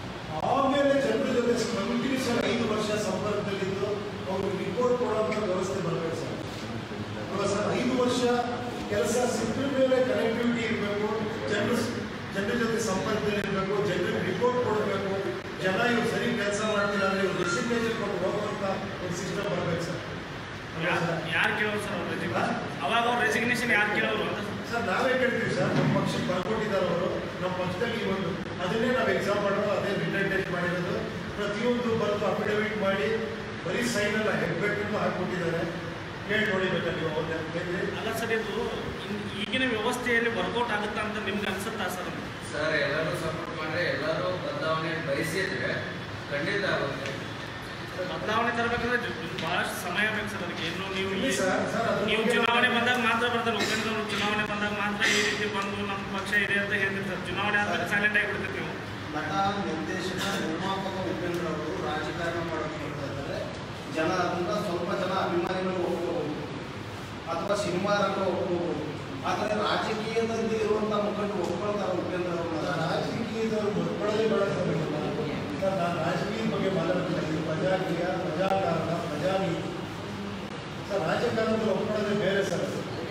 ಆಮೇಲೆ ಜನರ ಜೊತೆ ಕಂಟಿನ್ಯೂಸ್ ಆಗಿ ಐದು ವರ್ಷ ಸಂಪರ್ಕದಲ್ಲಿದ್ದು ಅವ್ರಿಗೆ ರಿಪೋರ್ಟ್ ಕೊಡುವಂಥ ವ್ಯವಸ್ಥೆ ಬರಬೇಕು ಸರ್ ಅಲ್ವಾ ಸರ್ ಐದು ವರ್ಷ ಕೆಲಸ ಸಿಕ್ಕ ಮೇಲೆ ಕನೆಕ್ಟಿವಿಟಿ ಇರಬೇಕು ಜನರು ಜನರ ಜೊತೆ ಸಂಪರ್ಕದಲ್ಲಿ ಇರಬೇಕು ಜನರಿಗೆ ರಿಪೋರ್ಟ್ ಕೊಡಬೇಕು ಜನ ಇವ್ರು ಸರಿ ಕೆಲಸ ಮಾಡ್ತಿಲ್ಲ ಅಂದ್ರೆ ಇವ್ರು ರೆಸಿಗ್ನೇಷನ್ ಕೊಟ್ಟು ಹೋಗುವಂಥ ಒಂದು ಸಿಸ್ಟಮ್ ಬರಬೇಕು ಸರ್ ಅಲ್ವಾ ಸರ್? ಯಾರು ಕೇಳೋರು ಸರ್ ಅವ್ರ ರೆಸಿಗ್ನೇಷನ್ ಅವಾಗ ಅವ್ರ ರೆಸಿಗ್ನೇಷನ್ ಯಾರು ಕೇಳೋರು ಅಂತ ಸರ್ ನಾವೇ ಕೇಳ್ತೀವಿ ಸರ್ ನಮ್ಮ ಪಕ್ಷಕ್ಕೆ ಬರ್ಕೊಟ್ಟಿದ್ದಾರೆ ಅವರು ನಮ್ಮ ಪಕ್ಷದಲ್ಲಿ ಈ ಒಂದು ಅದನ್ನೇ ನಾವು ಎಕ್ಸಾಮ್ ಮಾಡೋದು ಅದೇ ರಿಟರ್ನ್ ಟೆಸ್ಟ್ ಮಾಡಿರೋದು ಪ್ರತಿಯೊಂದು ಬರೆದು ಅಫಿಡವಿಟ್ ಮಾಡಿ ಬರೀ ಸೈನ್ ಎಲ್ಲ ಹೆಗ್ಬೆಟ್ಟನ್ನು ಹಾಕ್ಬಿಟ್ಟಿದ್ದಾರೆ ಕೇಳಿ ನೋಡಿಬೇಕಾ ನೀವು ಅವ್ರನ್ನ ಕೇಳಿ ಅಲ್ಲ ಸರ್ ಇದು ಇನ್- ಈಗಿನ ವ್ಯವಸ್ಥೆಯಲ್ಲಿ ವರ್ಕೌಟ್ ಆಗುತ್ತಾ ಅಂತ ನಿಮ್ಗೆ ಅನ್ಸುತ್ತಾ ಸರ್ ಸರ್ ಎಲ್ಲರೂ ಸಪೋರ್ಟ್ ಮಾಡಿದ್ರೆ ಎಲ್ಲರೂ ಬದಲಾವಣೆ ಬಯಸಿದ್ರೆ ಖಂಡಿತ ಆಗುತ್ತೆ ಬದಲಾವಣೆ ತರಬೇಕಂದ್ರೆ ಬಹಳಷ್ಟು ಸಮಯ ಬೇಕು ಸರ್ ಅದಕ್ಕೆ ಇನ್ನು ನೀವು ಇಲ್ಲಿ ಈ- ಸರ್ ಸರ್ ಅದ್ರ ನೀವು ಬಗ್ಗೆ ಚುನಾವಣೆ ಬಂದಾಗ ಮಾತ್ರ ಬರ್ತಾರೆ ಉಪೇಂದ್ರವರು ಚುನಾವಣೆ ಬಂದಾಗ ಮಾತ್ರ ಈ ರೀತಿ ಬಂದು ನಮ್ಮ ಪಕ್ಷ ಇದೆ ಅಂತ ಹೇಳ್ತಿರ್ತಾರೆ ಚುನಾವಣೆ ಆದ್ಮೇಲೆ ಸೈಲೆಂಟ್ ಆಗಿಬಿಡ್ತೀವಿ ನೀವು ನಟ ನಿರ್ದೇಶಕ ನಿರ್ಮಾಪಕ ಉಪೇಂದ್ರ ಅವರು ರಾಜಕಾರಣ ಮಾಡೋಕೆ ಹೇಳ್ತಾ ಇದ್ದಾರೆ ಜನ ಅದನ್ನ ಸ್ವಲ್ಪ ಜನ ಅಭಿಮಾನಿಗಳು ಒಪ್ಕೋಬಹುದು ಅಥವಾ ಸಿನಿಮಾ ರಂಗ ಒಪ್ಕೋಬಹುದು ಆದರೆ ರಾಜಕೀಯದಲ್ಲಿ ಇರುವಂತಹ ಮುಖಂಡರು ಒಪ್ಕೊಳ್ತಾರೆ ಉಪೇಂದ್ರ ಅವ್ರನ್ನ ರಾಜಕೀಯದವರು ಮಕ್ಕಳದೇ ಬಳಸಬೇಕು ಸರ್ ನಾನು ರಾಜಕೀಯದ ಬಗ್ಗೆ ಮಾತಾಡ್ತಿಲ್ಲ ಇದು ಪ್ರಜಾಕೀಯ ಪ್ರಜಾಕಾರಣ ಪ್ರಜಾನೀತಿ ಸರ್ ರಾಜಕಾರಣದಲ್ಲಿ ಒಪ್ಕೊಳ್ಳೋದೇ ಬೇರೆ ಸರ್ ಅದು.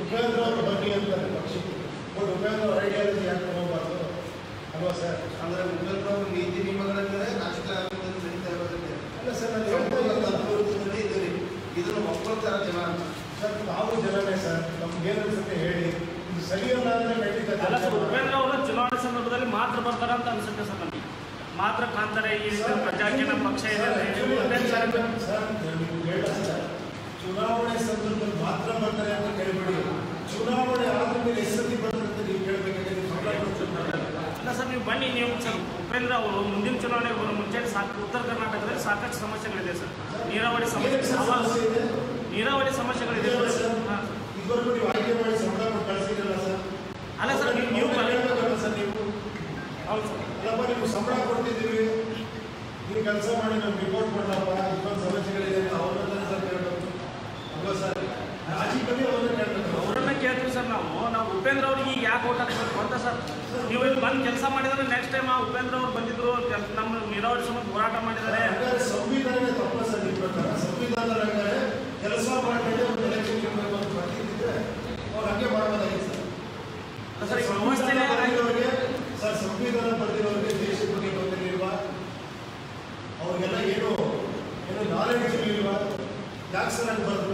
ಉಪೇಂದ್ರ ಅವರು ಬನ್ನಿ ಅಂತಾರೆ ಪಕ್ಷಕ್ಕೆ ಬಟ್ ಉಪೇಂದ್ರ ಅವ್ರ ಐಡಿಯಾಲಜಿ ಯಾಕೆ ತಗೋಬಾರ್ದು ಅಲ್ವಾ ಸರ್ ಅಂದ್ರೆ ಉಪೇಂದ್ರ ಅವರು ನೀತಿ ನಿಯಮಗಳಿಂದಲೇ ರಾಜಕಾರಣದಲ್ಲಿ ನಡೀತಾ ಇರೋದ್ರಿಂದ ಅಲ್ಲ ಸರ್ ನಾನು ಹೇಳ್ತಾ ಇರೋದು ಅಭಿವೃದ್ಧಿಯಲ್ಲಿ ಇದ್ದೀರಿ ಇದನ್ನು ಒಪ್ಕೊಳ್ತಾರ ಜನ ಅಂತ ಸರ್ ತಾವು ಜನನೇ ಸರ್ ನಮ್ಗೆ ಏನು ಅನ್ಸುತ್ತೆ ಹೇಳಿ ಇದು ಸರಿಯಲ್ಲ ಅಂದ್ರೆ ಖಂಡಿತ ಅಲ್ಲ ಸರ್ ಚರ್ಚೆ ಉಪೇಂದ್ರ ಮಾಡೋಣ. ಅವರು ಚುನಾವಣೆ ಸಂದರ್ಭದಲ್ಲಿ ಮಾತ್ರ ಬರ್ತಾರ ಅಂತ ಅನ್ಸುತ್ತೆ ಸರ್ ನಮಗೆ ಮಾತ್ರ ಕಾಂತಾರೆ ಈ ರೀತಿ ಪ್ರಜಾಕ್ಕೆ ನಮ್ಮ ಪಕ್ಷ ಇದೆ ಅಂತ ಹೇಳಿ ಒಂದೇ ಸಾರಿ ಸರ್ ನೀವು ಹೇಳ ಸರ್ ಚುನಾವಣೆ ಸಂದರ್ಭದಲ್ಲಿ ಮಾತ್ರ ಬರ್ತಾರೆ ಅಂತ ಕೇಳಬೇಡಿ ಚುನಾವಣೆ ಆದ ಮೇಲೆ ಎಷ್ಟು ಸತಿ ಬರ್ತಾರೆ ಅಂತ ನೀವು ಕೇಳಬೇಕಾದ್ರೆ ನೀವು ಸಂಬಳ ಕೊಡ್ತಿರ್ತಾರೆ. ಅಲ್ಲ ಸರ್ ನೀವು ಬನ್ನಿ ನೀವು ಸರ್ ಉಪೇಂದ್ರ ಅವರು ಮುಂದಿನ ಚುನಾವಣೆಗೆ ಬರೋ ಮುಂಚೆ ಸಾಕು ಉತ್ತರ ಕರ್ನಾಟಕದಲ್ಲಿ ಸಾಕಷ್ಟು ಸಮಸ್ಯೆಗಳಿದೆ ಸರ್ ನೀರಾವರಿ ಸಮಸ್ಯೆ ಏನಕ್ಕೆ ಸರ್ ಅವಾಗ ಸಮಸ್ಯೆ ಇದೆ? ನೀರಾವರಿ ಸಮಸ್ಯೆಗಳಿದೆ ಇದೆಯಲ್ಲ ಸರ್ ಸರ್? ಹಾಂ ಸರ್. ಇದುವರೆಗೂ ನೀವು ಆಯ್ಕೆ ಮಾಡಿ ಸಂಬಳ ಕೊಟ್ಟು ಕಳಿಸಿದ್ರಲ್ಲ ಸರ್ ಅಲ್ಲ ಸರ್ ನೀವು ನೀವು ಅವ್ರನ್ನ ಕೇಳ್ಬೇಕಲ್ಲ ಸರ್ ನೀವು ಹೌದು ಸರ್ ಅಲ್ಲಪ್ಪ ನೀವು ಸಂಬಳ ಕೊಡ್ತಿದ್ದೀವಿ ನೀವು ಕೆಲಸ ಮಾಡಿ ನಮ್ಗೆ ರಿಪೋರ್ಟ್ ಕೊಡಲಪ್ಪ ಇಷ್ಟೊಂದು ಸಮಸ್ಯೆಗಳಿದೆ ಅಂತ ಅವ್ರನ್ನ ಸರ್ ಕೇಳಬೇಕು ಅಲ್ವಾ ಸರ್ ರಾಜಕೀಯ ಅವ್ರನ್ನ ಕೇಳಬೇಕು ಅವರನ್ನ ಕೇಳ್ತೀವಿ ಸರ್ ನಾವು ನಾವು ಉಪೇಂದ್ರ ಅವ್ರಿಗೆ ಈಗ ಯಾಕೆ ಓಟ್ ಹಾಕ್ಬೇಕು ಅಂತ ಸರ್ ನೀವು ಇಲ್ಲಿ ಬಂದು ಕೆಲಸ ಮಾಡಿದ್ರೆ ನೆಕ್ಸ್ಟ್ ಟೈಮ್ ಆ ಉಪೇಂದ್ರ ಅವ್ರು ಬಂದಿದ್ರು ಕೆಲ್- ನಮ್ಮ ನೀರಾವರಿ ಸಂಬಂಧ ಹೋರಾಟ ಮಾಡಿದ್ದಾರೆ ಹಾಗಾದ್ರೆ ಸಂವಿಧಾನನೇ ತಪ್ಪ ಸರ್ ನಿಮ್ಮ ಪ್ರಕಾರ ಸಂವಿಧಾನ ಹಾಗಾದ್ರೆ ಕೆಲಸ ಮಾಡಿದ್ರೆ ಒಂದು ಎಲೆಕ್ಷನ್ ಇರಬೇಕು ಅಂತ ಬರ್ತಿದ್ದಿದ್ರೆ ಅವ್ರು ಹಂಗೆ ಮಾಡ್ಬೋದಾಗಿತ್ತು ಅಲ್ಲ ಸರ್ ಸರ್ ಈಗ ಸಂವಿಧಾನ ವ್ಯವಸ್ಥೆನೇ ಬರೆದಿರೋರಿಗೆ ಸರ್ ಸಂವಿಧಾನ ಬರೆದಿರೋರಿಗೆ ದೇಶದ ಬಗ್ಗೆ ಗೊತ್ತಿರಲಿಲ್ವಾ ಅವ್ರಿಗೆಲ್ಲ ಏನು ಏನು ನಾಲೆಡ್ಜ್ ಇರಲಿಲ್ವಾ ಯಾಕೆ ಸರ್ ಹಂಗೆ ಬರೆದ್ರು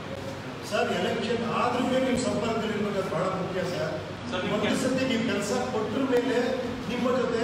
ಸರ್ ಎಲೆಕ್ಷನ್ ಆದ್ರೂ ನೀವು ಸಂಪರ್ಕದಲ್ಲಿ ಇರ್ಬೇಕು ಅದು ಬಹಳ ಮುಖ್ಯ ಸರ್ ಸರ್, ನೀವು ಒಂದು ಕೆಲ್ಸ- ಸತಿ ನೀವು ಕೆಲಸ ಕೊಟ್ಟರ ಮೇಲೆ ನಿಮ್ಮ ಜೊತೆ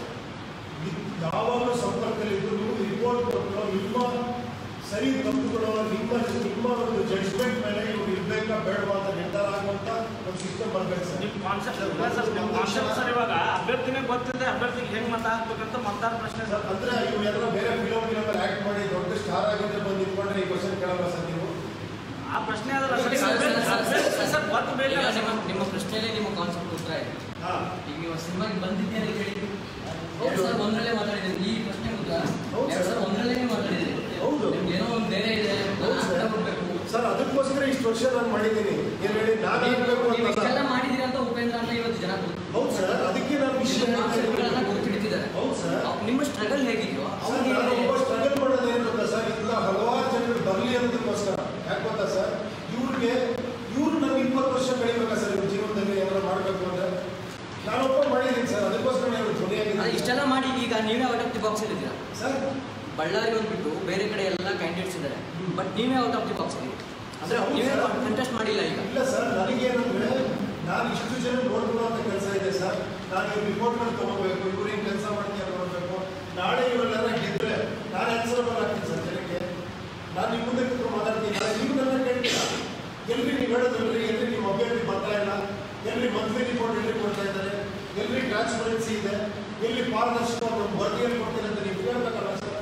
ನಿ- ಯಾವಾಗಲೂ ಸಂಪರ್ಕದಲ್ಲಿದ್ದು ನೀವು ರಿಪೋರ್ಟ್ ಕೊಟ್ಟು ನಿಮ್ಮ ಸರಿ ತಪ್ಪುಗಳು ನಿಮ್ಮ ನಿಮ್ಮ ಒಂದು ಜಡ್ಜ್ಮೆಂಟ್ ಮೇಲೆ ಇವ್ರು ಇರ್ಬೇಕಾ ಬೇಡವಾ ಅಂತ ನಿರ್ಧಾರ ಆಗುವಂತ ಒಂದು ಸಿಸ್ಟಮ್ ಬರ್ಬೇಕು ಸರ್ ನಿಮ್ಮ ಕಾನ್ಸೆಪ್ಟ್ ಸರ್ ನಿಮ್ಮ ಕಾನ್ಸೆಪ್ಟ್ ಸರ್ ಇವಾಗ ಅಭ್ಯರ್ಥಿನೇ ಗೊತ್ತಿದೆ ಅಭ್ಯರ್ಥಿಗೆ ಹೆಂಗೆ ಮತ ಹಾಕ್ಬೇಕಂತ ಮತದಾರ ಪ್ರಶ್ನೆ ಸರ್ ಅಂದ್ರೆ ಇವರೆಲ್ಲ ಬೇರೆ ಫಿಲಮ್ ಫಿಲಮ್ ಆಕ್ಟ್ ಮಾಡಿ ದೊಡ್ಡ ಸ್ಟಾರ್ ಆಗಿದ್ರೆ ಬಂದು ನಿಂತ್ಕೊಂಡ್ರೆ ಈ ಕ್ವಶನ್ ಕೇಳಲ್ಲ ಸರ್ ನೀವು ಆ ಪ್ರಶ್ನೆ ಅದಲ್ಲ ಸರ್ ಸರ್, ಸರ್, ಸರ್, ಅಭ್ಯರ್ಥಿ ಸರ್ ಗೊತ್ತು ಈಗ ಬೇಕಲ್ಲ ನಿಮ್ಮ ಸರ್ ನಿಮ್ಮ ಪ್ರಶ್ನೆಯಲ್ಲಿ ನಿಮ್ಮ ಕಾನ್ಸೆಪ್ಟ್ ಉತ್ತರ ಇದೆ ಹಾ ಈಗ ನೀವು ಸಿನಿಮಾಗೆ ಬಂದಿದ್ದೀರಿ ಹೇಳಿ ಎರಡು ಸಾವಿರದ ಒಂದರಲ್ಲೇ ಮಾತಾಡಿದ್ದೀರಿ ಈ ಪ್ರಶ್ನೆ ಉತ್ತರ ಹೌದು ಎರಡು ಸರ್. ಸಾವಿರದ ಒಂದರಲ್ಲೇ ಮಾತಾಡಿದ್ದೀರಿ ಹೌದು. ನಿಮ್ಗೆ ಏನೋ ಒಂದು ಬೇರೆ ಇದೆ ಹೌದು ಸರ್. ಅರ್ಥ ಕೊಡ್ಬೇಕು ಸರ್ ಅದಕ್ಕೋಸ್ಕರ ಇಷ್ಟು ವರ್ಷ ನಾನು ಮಾಡಿದ್ದೀನಿ ಏನ್ ಹೇಳಿ ನಾನು ಹೇಳ್ಬೇಕು ನೀವು ಅಂತ ಇಷ್ಟೆಲ್ಲ ಮಾಡಿದ್ದೀರಿ ಅಂತ ಉಪೇಂದ್ರ ಅಂತ ಇವತ್ತು ಜನ ಹೌದು ಸರ್ ಅದಕ್ಕೆ ನಾನು ವಿಷಯ ನಿಮ್ಮ ಹೇಳ್ತಾ ಕಾನ್ಸೆಪ್ಟ್ಗಳನ್ನ ಇದ್ದೀನಿ. ಗುರುತಿಡ್ತಿದ್ದಾರೆ ಹೌದು ಸರ್ ನಿಮ್ಮ ಸ್ಟ್ರಗಲ್ ಹೇಗಿದೆಯೋ ಸರ್, ಅವ್ರಿಗೆ ನಾನು ಒಬ್ಬ ಸ್ಟ್ರಗಲ್ ಮಾಡೋದು ಏನು ಗೊತ್ತಾ ಸರ್ ಇಂಥ ಹಲವಾರು ಜನರು ಬರಲಿ ಅನ್ನೋದಕ್ಕೋಸ್ಕರ ಯಾಕೆ ಗೊತ್ತಾ ಸರ್ ಇವ್ರಿಗೆ ಇವ್ರು ನಮ್ಗೆ ಇಪ್ಪತ್ತು ವರ್ಷ ಕಳಿಬೇಕಾ ಸರ್ ಇವ್ರ ಜೀವನದಲ್ಲಿ ಏನಾದ್ರು ಮಾಡಬೇಕು ಅಂದ್ರೆ ನಾನೊಬ್ಬ ಮಾಡಿದ್ದೀನಿ ಸರ್ ಅದಕ್ಕೋಸ್ಕರ ನಾನು ಅದೇ ಧ್ವನಿಯಾಗಿದ್ದೀನಿ ಇಷ್ಟೆಲ್ಲ ಮಾಡಿ ಈಗ ನೀವೇ ಔಟ್ ಆಫ್ ದಿ ಬಾಕ್ಸ್ ಇದ್ದೀರಾ ಸರ್ ಬಳ್ಳಾರಿ ಬಂದ್ಬಿಟ್ಟು ಬೇರೆ ಕಡೆ ಎಲ್ಲ ಕ್ಯಾಂಡಿಡೇಟ್ಸ್ ಇದ್ದಾರೆ ಬಟ್ ನೀವೇ ಔಟ್ ಆಫ್ ದಿ ಬಾಕ್ಸ್ ಇದ್ದೀರಿ ಅಂದ್ರೆ ಹೌದು ನೀವೇ ಸರ್. ಕಂಟೆಸ್ಟ್ ಮಾಡಿಲ್ಲ ಈಗ ಇಲ್ಲ ಸರ್ ನನಗೇನಂದ್ರೆ ನಾನು ಇಷ್ಟು ಜನ ನೋಡ್ಕೊಳ್ಳೋ ಕೆಲಸ ಇದೆ ಸರ್ ನಾನು ಇವ್ರ ರಿಪೋರ್ಟ್ಗಳು ತಗೋಬೇಕು ಇವ್ರು ಏನು ಕೆಲಸ ಮಾಡ್ತೀಯ ನೋಡಬೇಕು ನಾಳೆ ಇವರೆಲ್ಲ ಗೆದ್ರೆ ನಾನು ಆನ್ಸರಬಲ್ ಆಗ್ತೀನಿ ಸರ್ ಜನಕ್ಕೆ ನಾನು ನಿಮ್ಮ ಮುಂದೆ ಕೂತ್ಕೊಂಡು ಮಾತಾಡ್ತೀನಿ ನಾಳೆ ನೀವು ನನ್ನ ಕೇಳ್ತೀರ ಎಲ್ರಿ ನೀವು ಹೇಳೋದ್ರಲ್ರಿ ಎಲ್ರಿ ನಿಮ್ಮ ಅಭ್ಯರ್ಥಿ ಬರ್ತಾ ಇಲ್ಲ ಎಲ್ರಿ ಮಂತ್ಲಿ ರಿಪೋರ್ಟ್ ಎಲ್ರಿ ಕೊಡ್ತಾ ಇದ್ದಾರೆ ಎಲ್ರಿ ಟ್ರಾನ್ಸ್ಪರೆನ್ಸಿ ಇದೆ ಎಲ್ಲಿ ಪಾರದರ್ಶಕ ಒಂದು ವರದಿಯಲ್ಲಿ ಕೊಡ್ತೀನಿ ಅಂತ ನೀವು ಹೇಳ್ಬೇಕಲ್ಲ ಸರ್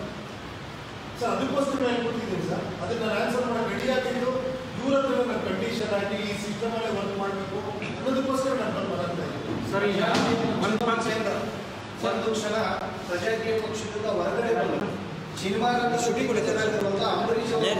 ಸರ್ ಅದಕ್ಕೋಸ್ಕರ ನಾನು ಕೊಟ್ಟಿದ್ದೀನಿ ಸರ್ ಅದನ್ನ ನಾನು ಆನ್ಸರ್ ಮಾಡಕ್ಕೆ ರೆಡಿ ಆಗಿದ್ದು ಇವ್ರ ಹತ್ರ ನನ್ನ ಕಂಡೀಷನ್ ಆಗಿ ಈ ಸಿಸ್ಟಮ್ ಅಲ್ಲೇ ವರ್ಕ್ ಮಾಡಬೇಕು ಅನ್ನೋದಕ್ಕೋಸ್ಕರ ನಾನು ಬಂದು ಮಾತಾಡ್ತಾ ಇದ್ದೀನಿ ಸರ್ ಈಗ ಒಂದು ಪಕ್ಷ ಒಂದು ಕ್ಷಣ ಪ್ರಜಾಕೀಯ ಪಕ್ಷದಿಂದ ಹೊರಗಡೆ ಬಂದು ಸಿನಿಮಾ ಶೂಟಿಂಗ್ ಅಂಬರೀಷ್ ಅವರು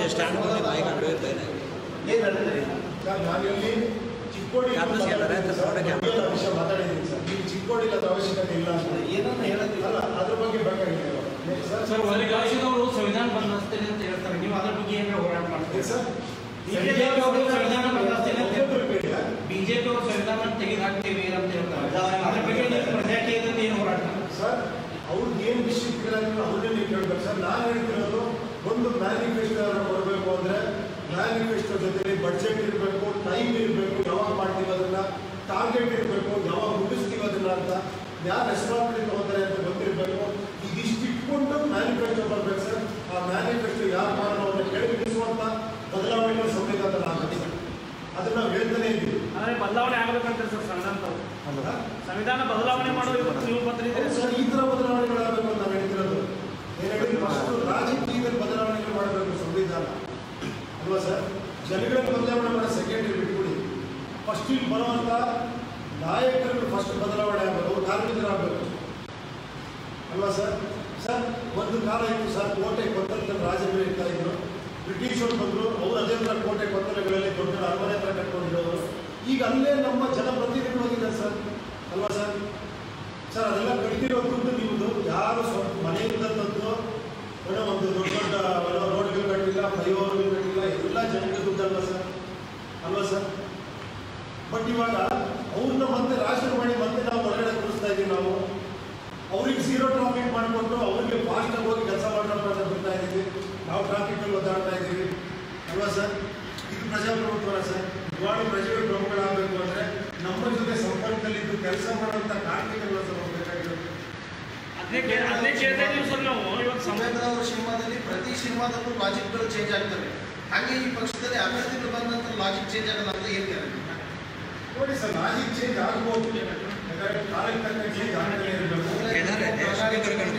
ಏನ್ ಹೇಳಿದ್ರಿ ಸರ್ ನಾನು ಇಲ್ಲಿ ಚಿಕ್ಕೋಡಿ ಕ್ಯಾಪ್ಟನ್ಸ್ ಗೆಲ್ಲರೆ ಅಂತ ನೋಡಕ್ಕೆ ಮುಗಿಯೋ ವಿಷಯ ಮಾತಾಡಿದ್ದೀನಿ ಸರ್ ಇಲ್ಲಿ ಚಿಕ್ಕೋಡಿ ಅದು ಅವಶ್ಯಕತೆ ಇಲ್ಲ ಅಂತ ಏನನ್ನ ಹೇಳೋದಿಲ್ಲ ಅಲ್ಲ ಅದ್ರ ಬಗ್ಗೆ ಬೇಕಾಗಿದೆ ಇವಾಗ. ಸರ್ ಸರ್ ಅವರು ಸಂವಿಧಾನ ಬದಲಾಯಿಸ್ತೀನಿ ಅಂತ ಹೇಳ್ತಾರೆ ನೀವು ಅದ್ರ ಬಗ್ಗೆ ಏನಾರ ಹೋರಾಟ ಏನ್ ಮಾಡ್ತೀರಿ ಸರ್ BJP ಅವರು ಸಂವಿಧಾನ ಬದಲಾಯಿಸ್ತೀನಿ ಅಂತ ಹೇಳ್ತಾರೆ. ಬೇಡ. ಬಿಜೆಪಿ ಅವರು ಸಂವಿಧಾನ ತೆಗೆದು ಹಾಕ್ತೀವಿ ಅಂತ ಹೇಳ್ತಾರೆ ಅದ್ರ ಬಗ್ಗೆ ನೀವು ಪ್ರಜಾಕೀಯದಿಂದ ಏನು ಹೋರಾಟ ಮಾಡ್ತೀರಿ? ಸರ್ ಅವ್ರಿಗೆ ಏನು ವಿಷಯ ಅವ್ರನ್ನೇ ನೀವು ಕೇಳ್ಬೇಕು ಸರ್ ನಾನು ಹೇಳ್ತಿರೋದು ಒಂದು ಮ್ಯಾನಿಫೆಸ್ಟೋ ಕೊಡಬೇಕು ಅಂದರೆ ಮ್ಯಾನಿಫೆಸ್ಟೋ ಜೊತೆಲಿ ಬಡ್ಜೆಟ್ ಇರಬೇಕು ಟೈಮ್ ಇರಬೇಕು ಯಾವಾಗ ಮಾಡ್ತೀವಿ ಅದನ್ನ ಟಾರ್ಗೆಟ್ ಇರಬೇಕು ಯಾವಾಗ ಮುಗಿಸ್ತೀವಿ ಅದನ್ನ ಅಂತ ಯಾರು ರೆಸ್ಪಾನ್ಸಿಬಿಲಿಟಿ ತಗೋತಾರೆ ಅಂತ ಗೊತ್ತಿರಬೇಕು ಇದಿಷ್ಟು ಇಟ್ಕೊಂಡು ಮ್ಯಾನಿಫೆಸ್ಟೋ ಬರ್ಬೇಕು ಸರ್ ಆ ಮ್ಯಾನಿಫೆಸ್ಟೋ ಯಾರು ಮಾಡೋದು ಅವ್ರನ್ನ ಕೆಳಗಿಳಿಸುವಂಥ ಬದಲಾವಣೆಗಳು ಸಂವಿಧಾನದಲ್ಲಿ ಆಗುತ್ತೆ ಸರ್ ಅದನ್ನ ನಾವು ಹೇಳ್ತಾನೆ ಇದ್ದೀವಿ ಅಂದ್ರೆ ಬದಲಾವಣೆ ಆಗ್ಬೇಕಂತ ಸರ್ ಸಂವಿಧಾನದವ್ರು ಅಲ್ವಾ? ಸಂವಿಧಾನ ಬದಲಾವಣೆ ಮಾಡೋದು ಇವತ್ತು ನೀವು ಹೌದು ಬಂದಿದ್ದೀರಿ ಸರ್ ಈ ಥರ ಬದಲಾವಣೆಗಳಾಗಬೇಕು ಅಂತ ನಾವು ಹೇಳ್ತಿರೋದು ಏನು ಹೇಳಿ ಫಸ್ಟು ರಾಜಕೀಯದಲ್ಲಿ ಬದಲಾವಣೆಗಳು ಮಾಡಬೇಕು ಸಂವಿಧಾನ ಅಲ್ವಾ ಸರ್ ಜನಗಳಿಗೆ ಬದಲಾವಣೆ ಮಾಡೋ ಸೆಕೆಂಡ್ರಿ ಬಿಟ್ಬಿಡಿ ಫಸ್ಟ್ ಇಲ್ಲಿ ಬರುವಂಥ ನಾಯಕರಿಗೆ ಫಸ್ಟ್ ಬದಲಾವಣೆ ಆಗಬೇಕು ಕಾರ್ಮಿಕರಾಗಬೇಕು ಅಲ್ವಾ ಸರ್ ಸರ್ ಒಂದು ಕಾಲ ಇತ್ತು ಸರ್ ಕೋಟೆ ಕೊತ್ತಲ ರಾಜರು ಇರ್ತಾ ಇದ್ರು ಬ್ರಿಟಿಷರು ಬಂದರು ಅವರು ಅದೇ ಥರ ಕೋಟೆ ಕೊತ್ತಲಗಳಲ್ಲಿ ದೊಡ್ಡ ಅರಮನೆ ಹತ್ರ ಕಟ್ಕೊಂಡಿರೋರು ಈಗ ಅಲ್ಲೇ ನಮ್ಮ ಜನಪ್ರತಿನಿಧಿಗಳು ಹೋಗಿದ್ದಾರೆ ಸರ್ ಅಲ್ವಾ ಸರ್ ಸರ್ ಅದೆಲ್ಲ ಕಟ್ಟಿರೋ ದುಡ್ಡು ನಿಮ್ಮದು ಯಾರು ಸ್ವಂತ ಮನೆಯಿಂದ ತಂದು ಏನೋ ಒಂದು ದೊಡ್ಡ ದೊಡ್ಡ ಏನೋ ರೋಡ್ಗಳು ಕಟ್ಟಿಲ್ಲ ಫ್ಲೈಓವರ್ಗಳು ಕಟ್ಟಿಲ್ಲ ಎಲ್ಲ ಜನಗಳ ದುಡ್ಡಲ್ವ ಸರ್ ಅಲ್ವಾ ಸರ್ ಬಟ್ ಇವಾಗ ಅವ್ರನ್ನ ಮತ್ತೆ ರಾಜರು ಮಾಡಿ ಮತ್ತೆ ನಾವು ಹೊರಗಡೆ ಕೂರಿಸ್ತಾ ಇದೀವಿ ನಾವು ಅವ್ರಿಗೆ ಝೀರೋ ಟ್ರಾಫಿಕ್ ಮಾಡಿಕೊಟ್ಟು ಅವ್ರಿಗೆ ಫಾಸ್ಟಾಗಿ ಹೋಗಿ ಕೆಲಸ ಮಾಡೋಣ ಅಂತ ಬಿಡ್ತಾ ಇದ್ದೀವಿ ನಾವು ಟ್ರಾಫಿಕಲ್ಲಿ ಒದ್ದಾಡ್ತಾ ಇದ್ದೀವಿ ಅಲ್ವಾ ಸರ್ ಇದು ಪ್ರಜಾಪ್ರಭುತ್ವ ಸರ್ ಇವಾಗ ಪ್ರಜೆಗಳು ಪ್ರಮುಖರಾಗಬೇಕು ಅಂದರೆ ನಮ್ಮ ಜೊತೆ ಸಂಪರ್ಕದಲ್ಲಿದ್ದು ಕೆಲಸ ಮಾಡುವಂಥ ಕಾರ್ಮಿಕರನ್ನ ಸರ್ ನಾವು ಬೇಕಾಗಿರೋದು ಅದನ್ನೇ ಕೇ- ಅದನ್ನೇ ಕೇಳ್ತಾ ಇದೀವಿ ಸರ್ ನಾವು ಇವಾಗ ಸಮ ಸಂವೇದ್ರ ಅವರ ಸಿನಿಮಾದಲ್ಲಿ ಪ್ರತಿ ಸಿನಿಮಾದಲ್ಲೂ ಲಾಜಿಕ್ಗಳು ಚೇಂಜ್ ಆಗ್ತವೆ ಹಾಗೆ ಈ ಪಕ್ಷದಲ್ಲಿ ಅಭ್ಯರ್ಥಿಗಳು ಬಂದ ನಂತರ ಲಾಜಿಕ್ ಚೇಂಜ್ ಆಗಲ್ಲ ಅಂತ ಏನ್ ಗ್ಯಾರಂಟಿ ನೋಡಿ ಸರ್ ಲಾಜಿಕ್ ಚೇಂಜ್ ಆಗ್ಬೋದು ಯಾಕಂದ್ರೆ ಕಾಲಕ್ಕೆ ತಕ್ಕ ಚೇಂಜ್ ಆಗಲೇ ಇರಬೇಕು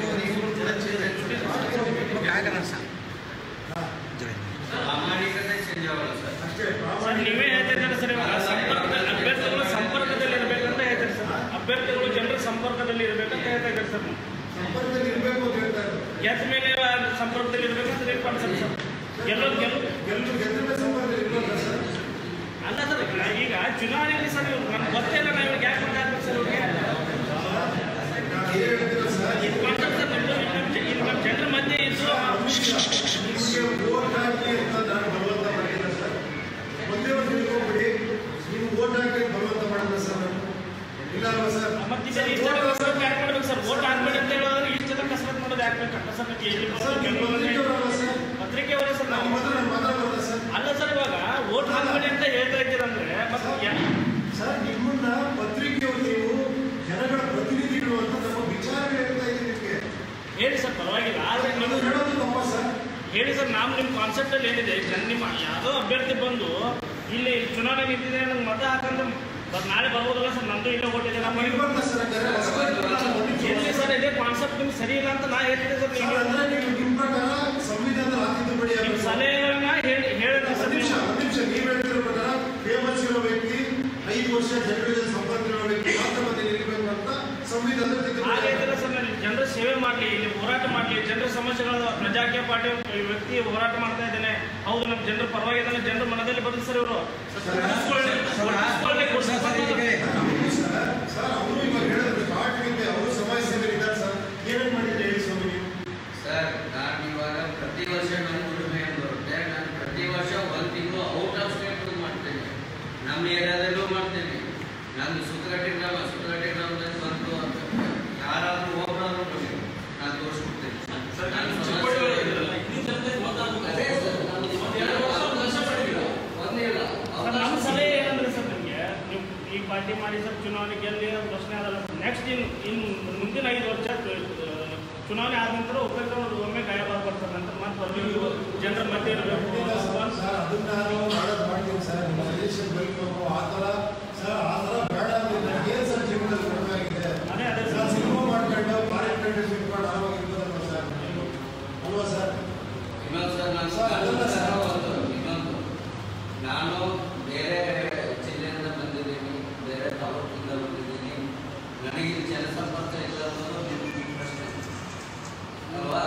ಪ್ರಾಮಾಣಿಕತೆ ಚೇಂಜ್ ಆಗಲ್ಲ ಸರ್ ಅಷ್ಟೇ ಸರ್ ಪ್ರಾಮಾಣಿಕ ನೀವೇ ಹೇಳ್ತಿದ್ದಾರೆ ಸರ್ ಇವಾಗ ಸಂಪರ್ಕ ಅಭ್ಯರ್ಥಿಗಳು ಸಂಪರ್ಕದಲ್ಲಿ ಇರಬೇಕಂತ ಹೇಳ್ತಾರೆ ಸರ್ ಅಭ್ಯರ್ಥಿಗಳು ಜನರ ಸಂಪರ್ಕದಲ್ಲಿ ಇರಬೇಕಂತ ಹೇಳ್ತಾ ಇದ್ದಾರೆ ಸರ್ ನೀವು. ಸಂಪರ್ಕದಲ್ಲಿ ಇರಬೇಕು ಅಂತ ಹೇಳ್ತಾ ಇದ್ದಾರೆ ಗೆದ್ದ ಮೇಲೆ ಸಂಪರ್ಕದಲ್ಲಿ ಇರಬೇಕಂತ ನೀವು ಕಾನ್ಸೆಪ್ಟ್ ಸರ್ ಗೆಲ್ಲೋ ಗೆಲ್ಲ ಗೆಲ್ಲರು ಗೆದ್ದ ಮೇಲೆ ಸಂಪರ್ಕದಲ್ಲಿ ಇರ್ಬೇಕಲ್ಲ ಸರ್ ಅಲ್ಲ ಸರ್ ಈಗ ಚುನಾವಣೆಯಲ್ಲಿ ಸರ್ ಇವ್ರು ನಮ್ಗೆ ಗೊತ್ತೇ ಇಲ್ಲ ನಾವು ಇವ್ರಿಗೆ ಯಾಕೆ ಮಾತಾಡ್ಬೇಕು ಸರ್ ಇವ್ರಿಗೆ ನಾನು ಅದೇ ಹೇಳ್ತಿರೋದು ಸರ್ ಇದು ಕಾನ್ಸೆಪ್ಟ್ ಸರ್ ನಿಮ್ದು ಇಲ್ಲಿ ನಮ್ಮ ಜನರ ಮಧ್ಯೆ ಇದ್ದು ನಿಮಗೆ ಓಟ್ ಹಾಕಿ ಅಂತ ನಾನು ಬಲವಂತ ಮಾಡಿಲ್ಲ ಸರ್ ಒಂದೇ ಒಂದು ತಿಳ್ಕೊಂಬಿಡಿ ನೀವು ಓಟ್ ಹಾಕಿ ಅಂತ ಬಲವಂತ ಮಾಡಿಲ್ಲ ಸರ್ ನಾನು ಇಲ್ಲ ಅಲ್ವಾ ಸರ್ ಮತ್ತೆ ಇದನ್ನ ಇಷ್ಟೆಲ್ಲ ಕಸರತ್ತು ಯಾಕೆ ಮಾಡ್ಬೇಕು ಸರ್ ಓಟ್ ಹಾಕ್ಬೇಡಿ ಅಂತ ಹೇಳೋದ್ರೆ ಇಷ್ಟೆಲ್ಲ ಕಸರತ್ತು ಮಾಡೋದು ಯಾಕೆ ಬೇಕು ಕಸರತ್ತು ಎಲ್ಲಿ ಸರ್ ನೀವು ಪತ್ರಿಕೆಯವರಲ್ವಾ ಸರ್ ಪತ್ರಿಕೆ ಅವರೇ ಸರ್ ನಾನು ನಾವು ನಿಮ್ಮ ಹತ್ರ ನಾನು ಮಾತಾಡಬಾರ್ದ ಸರ್ ಅಲ್ಲ ಸರ್ ಇವಾಗ ಓಟ್ ಹಾಕ್ಬೇಡಿ ಅಂತ ಹೇಳ್ತಾ ಇದ್ದೀರಂದ್ರೆ ಮತ್ತೆ ಯಾ- ಸರ್ ನಿಮ್ಮನ್ನ ಪತ್ರಿಕೆಯವರು ನೀವು ಜನಗಳ ಪ್ರತಿನಿಧಿಗಳು ಅಂತ ನಮ್ಮ ವಿಚಾರ ಹೇಳ್ತಾ ಇದ್ದೀನಿ ನಿಮಗೆ ಹೇಳಿ ಸರ್ ಪರವಾಗಿಲ್ಲ ಆದ್ರೆ ನೀವು ನೀವು ಹೇಳೋದು ತಪ್ಪ ಸರ್ ಹೇಳಿ ಸರ್ ನಾವು ನಿಮ್ಮ ಕಾನ್ಸೆಪ್ಟ್ ಅಲ್ಲಿ ಏನಿದೆ ಜನ ನಿಮ್ಮ ಯಾವುದೋ ಅಭ್ಯರ್ಥಿ ಬಂದು ಇಲ್ಲಿ ಚುನಾವಣೆ ನಿಂತಿದೆ ನಂಗೆ ಮತ ಹಾಕಂದ್ರೆ ಬಟ್ ನಾಳೆ ಬರ್ಬೋದಲ್ಲ ಸರ್ ನಂದು ಇಲ್ಲೇ ಓಟಿದೆ ನಮ್ಮ ಮನೆಗೆ ಇರ್ಬಾರ್ದ ಸರ್ ಹಂಗಾರೆ? ಎಲ್ಲಿ ಸರ್ ಇದೇ ಕಾನ್ಸೆಪ್ಟ್ ನಿಮ್ಗೆ ಸರಿ ಇಲ್ಲ ಅಂತ ನಾ ಹೇಳ್ತಿದ್ದೆ ಸರ್ ಸರ್, ನೀವು ಅಂದ್ರೆ ನೀವು ನಿಮ್ಮ ಪ್ರಕಾರ ಸಂವಿಧಾನದ ಆ ತಿದ್ದುಪಡಿ ನಿಮ್ಮ ಆಗ್ಬೇಕು. ಸಲಹೆಗಳನ್ನ ಹೇಳಿ ಹೇಳಿದ್ರೆ ಒಂದು ಸರ್ ನಿಮಿಷ ನೀವು ಒಂದು ನಿಮಿಷ ನೀವು ಹೇಳ್ತಿರೋ ಪ್ರಕಾರ ಫೇಮಸ್ ಇರೋ ವ್ಯಕ್ತಿ ಐದು ವರ್ಷ ಜನರ ಜೊತೆ ಸಂಪರ್ಕ ಇರೋ ವ್ಯಕ್ತಿ ಮಾತ್ರ ಮತ್ತೆ ನಿಲ್ಲಬೇಕು ಅಂತ ಸಂವಿಧಾನದ ತಿದ್ದುಪಡಿ ಹಾಗಾದ್ರೆ ಸರ್ ನಾನು ಜನರ ಸೇವೆ ಮಾಡಲಿ ಇಲ್ಲಿ ಹೋರಾಟ ಮಾಡಲಿ ಜನರ ಸಮಸ್ಯೆಗಳು ಪ್ರಜಾಕೀಯ ಪಾರ್ಟಿ ಈ ವ್ಯಕ್ತಿ ಹೋರಾಟ ಮಾಡ್ತಾ ಇದ್ದೇನೆ ಹೌದು ನಮ್ಮ ಜನರ ಪರವಾಗಿ ಇದ್ದಾನೆ ಜನರ ಮನದಲ್ಲಿ ಬಂದು ಸರ್ ಇವರು ಅವರು ಸರ್ ಸರ್ ಅವರು ಇವಾಗ ಹೇಳಿದ್ರು ಸ್ಟಾರ್ಟಿಂಗ್ ಅವರು ಸಮಾಜ ಸೇವೆಯಲ್ಲಿದ್ದಾರೆ ಸರ್ ಏನೇನು ಮಾಡಿದ್ರೆ ಹೇಳಿ ಸ್ವಾಮಿ ನೀವು ಸರ್ ನಾನು ಇವಾಗ ಪ್ರತಿ ವರ್ಷ ನನ್ನ ದುಡಿಮೆ ಏನು ಬರುತ್ತೆ ನಾನು ಪ್ರತಿ ವರ್ಷ ಒಂದು ತಿಂಗಳು ಔಟ್ ಆಫ್ ಸ್ಟೇಟ್ ಮಾಡ್ತೇನೆ ನಮ್ಮ ಏರಿಯಾದಲ್ಲೂ ಮಾಡ್ತೇನೆ ನಂದು ಸುತ್ತಗಟ್ಟೆ ಗ್ರಾಮ ಸುತ್ತಗಟ್ಟೆ ಗ್ರಾಮದಲ್ಲಿ ಬಂದು ಅಂತ ಯಾರಾದರೂ ಒಬ್ಬರಾದ್ರೂ ಬರಲಿ ನಾನು ತೋರಿಸ್ಕೊಡ್ತೇನೆ ನಾನು ಸಮಾಜ- ಅದೇ ಸರ್, ನಾನು ಅವಕಾಶ ಪಡೆದಿಲ್ಲ. ಒಂದೇ ಇಲ್ಲ ಸರ್ ನಮ್ಮ ಸಲಹೆ ಏನಂದ್ರೆ ಸರ್ ನಿಮಗೆ ನೀವು ಈ ಪಾರ್ಟಿ ಮಾಡಿ ಸರ್ ಚುನಾವಣೆ ಗೆಲ್ಲಿ ಅದು ಪ್ರಶ್ನೆ ಅದಲ್ಲ ನೆಕ್ಸ್ಟ್ ಇನ್ ಇನ್ನು ಮುಂದಿನ ಐದು ವರ್ಷ ಆ, ಚುನಾವಣೆ ಆದ ನಂತರ ಉಪಯೋಗ ಒಮ್ಮೆ ಗಾಯ ಬರ್ತಾರೆ ನಂತರ ಮತ್ತೆ ಬರಬೇಕು ಜನರ ಮಧ್ಯೆ ಇರಬೇಕು ಸರ್ ಅದನ್ನ ನಾನು ಮಾಡೋದು ಮಾಡ್ತೀನಿ ಸರ್ ನಿಮ್ಮ ಸಜೆಷನ್ ಬೇಕು ಆ ಥರ ಸರ್ ಆ ಥರ ಬೇಡ ಅಂದ್ರೆ ನನಗೆ ಏನು ಸರ್ ಜೀವನದಲ್ಲಿ ಬೇಕಾಗಿದೆ ಅದೇ ಅದೇ ನಾನು ಸರ್ ಸಿನಿಮಾ ಮಾಡ್ಕೊಂಡು ಫಾರಿನ್ ಕಂಟ್ರೀಸ್ ಇಟ್ಕೊಂಡು ಆರಾಮಾಗಿರ್ಬೋದಲ್ವ ಸರ್ ಅಲ್ವಾ ಸರ್ ಇನ್ನೊಂದು ಸರ್ ನಾನು ಸರ್, ಅದಲ್ಲ ಸರ್. ಒಂದು ಇನ್ನೊಂದು ನಾನು ಬೇರೆ ಜಿಲ್ಲೆಯಿಂದ ಬಂದಿದ್ದೀನಿ ಬೇರೆ ತಾಲೂಕಿಂದ ಬಂದಿದ್ದೀನಿ ನನಗೆ ಇಲ್ಲಿ ಜನಸಂಪರ್ಕ ಇಲ್ಲ ಅನ್ನೋದು ನಿಮ್ಮ ಪ್ರಶ್ನೆ ಅಲ್ವಾ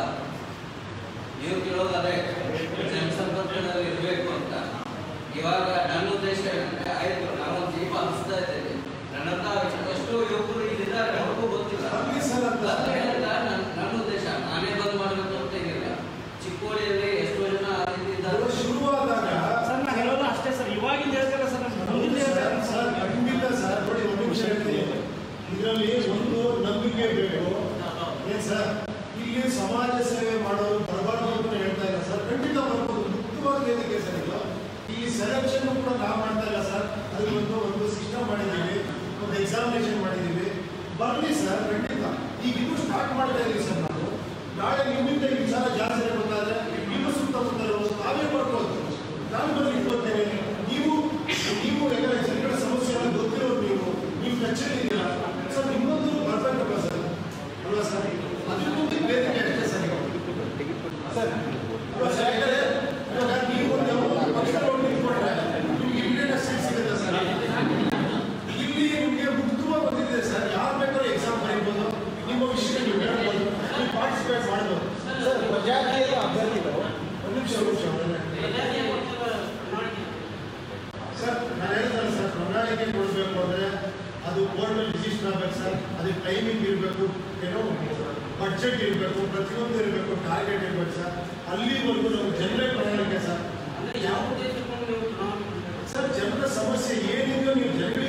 ನೀವು ಕೇಳೋದು ಅದೇ ಜನಸಂಪರ್ಕದಲ್ಲಿ ಇರಬೇಕು ಅಂತ ಇವಾಗ ನನ್ನ ಉದ್ದೇಶ ಏನಂದ್ರೆ ಆಯ್ತು ನಾನೊಂದು ದೀಪ ಹಚ್ತಾ ಇದ್ದೇನೆ ನನ್ನಂತ ಎಷ್ಟು ಯುವಕರು ಇಲ್ಲಿದ್ದಾರೆ ಅವ್ರಿಗೂ ಗೊತ್ತಿಲ್ಲ ಅಲ್ಲಿ ಸರ್ ಅಂತ ಅದೇ ಹೇಳ್ತಾ ನನ್- ನನ್ನ ಉದ್ದೇಶ ನಾನೇ ಬಂದ್ ಮಾಡಬೇಕು ಅಂತ ಏನಿಲ್ಲ ಚಿಕ್ಕೋಡಿಯಲ್ಲಿ ಎಷ್ಟೋ ಜನ ಆ ರೀತಿ ಇದ್ದಾರೆ ಅದು ಶುರುವಾದಾಗ ಸರ್ ನಾನು ಹೇಳೋದು ಅಷ್ಟೇ ಸರ್ ಇವಾಗಿಂದ ಹೇಳ್ತಾರೆ ಸರ್ ನಾನು ಮುಂದಿನ ಹೇಳ್ತಾರೆ ಸರ್ ಖಂಡಿತ ಸರ್ ನೋಡಿ ಒಂದು ನಿಮಿಷ ಹೇಳ್ತೀನಿ ಇದರಲ್ಲಿ ಒಂದು ನಂಬಿಕೆ ಬೇಕು ಏನ್ ಸರ್ ಇಲ್ಲಿ ಸಮಾಜ ಸೇವೆ ಮಾಡೋದು ಬರಬಾರ್ದು ಅಂತ ಹೇಳ್ತಾ ಇಲ್ಲ ಸರ್ ಖಂಡಿತ ಬರ್ಬೋದು ಮುಕ್ತವಾದ ವೇದಿಕೆ ಸರ್ ಇದು ಈ ಸೆಲೆಕ್ಷನ್ ಕೂಡ ನಾವು ಮಾಡ್ತಾ ಇಲ್ಲ ಸರ್ ಅದಕ್ಕೊಂದು ಒಂದು ಸಿಸ್ಟಮ್ ಮಾಡಿದ್ದೀವಿ ಒಂದು ಎಕ್ಸಾಮಿನೇಷನ್ ಮಾಡಿದ್ದೀವಿ ಬರಲಿ ಸರ್ ಖಂಡಿತ ಈಗ ಇನ್ನೂ ಸ್ಟಾರ್ಟ್ ಮಾಡ್ತಾ ಇದೀವಿ ಸರ್ ನಾವು ನಾಳೆ ನಿಮ್ಮಿಂದ ಈ ವಿಚಾರ ಜಾಸ್ತಿ ಗೊತ್ತಾದ್ರೆ ನಿಮ್ಮ ಸುತ್ತಮುತ್ತಲು ತಾವೇ ಬರ್ಬೋದು ನಾನು ಬರ್ಲಿಕ್ಕೆ ಬರ್ತೇನೆ ನೀವು ನೀವು ಯಾಕಂದ್ರೆ ಜನಗಳ ಸಮಸ್ಯೆಗಳು ಗೊತ್ತಿರೋರು ನೀವು ನೀವು ಟಚ್ಚಲ್ಲಿ ಇದ್ದೀರಾ ಸರ್ ನಿಮ್ಮೊಂದು ಬರ್ಬೇಕಲ್ವ ಸರ್ ಅಲ್ವಾ ಸರ್ ಅದಕ್ಕೊಂದು ವೇದಿಕೆ ಅಷ್ಟೇ ಸರ್ ಈಗ. ಸರ್ ಅಲ್ವಾ ಸರ್ ಯಾಕಂದ್ರೆ ಇವಾಗ ನೀವು ಒಂದು ಪಕ್ಷದೊಳಗೆ ನಿಂತ್ಕೊಂಡ್ರೆ ನಿಮ್ಗೆ ಇಮಿಡಿಯೇಟ್ ಸೀಟ್ ಸಿಗುತ್ತೆ ಸರ್ ಇಲ್ಲಿ ನಿಮಗೆ ಮುಕ್ತವಾಗಿ ಬಂದಿದೆ ಸರ್ ಯಾರು ಬೇಕಾದ್ರೂ ಎಕ್ಸಾಮ್ ಬರೀಬೋದು ನಿಮ್ಮ ವಿಷಯ ನೀವು ಹೇಳ್ಬೋದು ನೀವು ಪಾರ್ಟಿಸಿಪೇಟ್ ಮಾಡ್ಬೋದು ಸರ್ ಪ್ರಜಾಕೀಯ ಅಭ್ಯರ್ಥಿಗಳು ಒಂದು ನಿಮಿಷ ಒಂದು ನಿಮಿಷ ಸರ್ ನಾನು ಹೇಳ್ತಾರೆ ಸರ್ ಪ್ರಣಾಳಿಕೆ ಕೊಡಬೇಕು ಅಂದರೆ ಅದು ಬೋರ್ಡಲ್ಲಿ ರಿಜಿಸ್ಟರ್ ಆಗಬೇಕು ಸರ್ ಅದಕ್ಕೆ ಟೈಮಿಂಗ್ ಇರಬೇಕು ಏನೋ ಬಡ್ಜೆಟ್ ಇರಬೇಕು ಪ್ರತಿಯೊಂದು ಇರಬೇಕು ಟಾರ್ಗೆಟ್ ಇರಬೇಕು ಸರ್ ಅಲ್ಲಿವರೆಗೂ ನಾವು ಜನರೇ ಪ್ರಣಾಳಿಕೆ ಸರ್ ಸರ್ ಜನರ ಸಮಸ್ಯೆ ಏನಿದೆಯೋ ನೀವು ಜನರಿಗೆ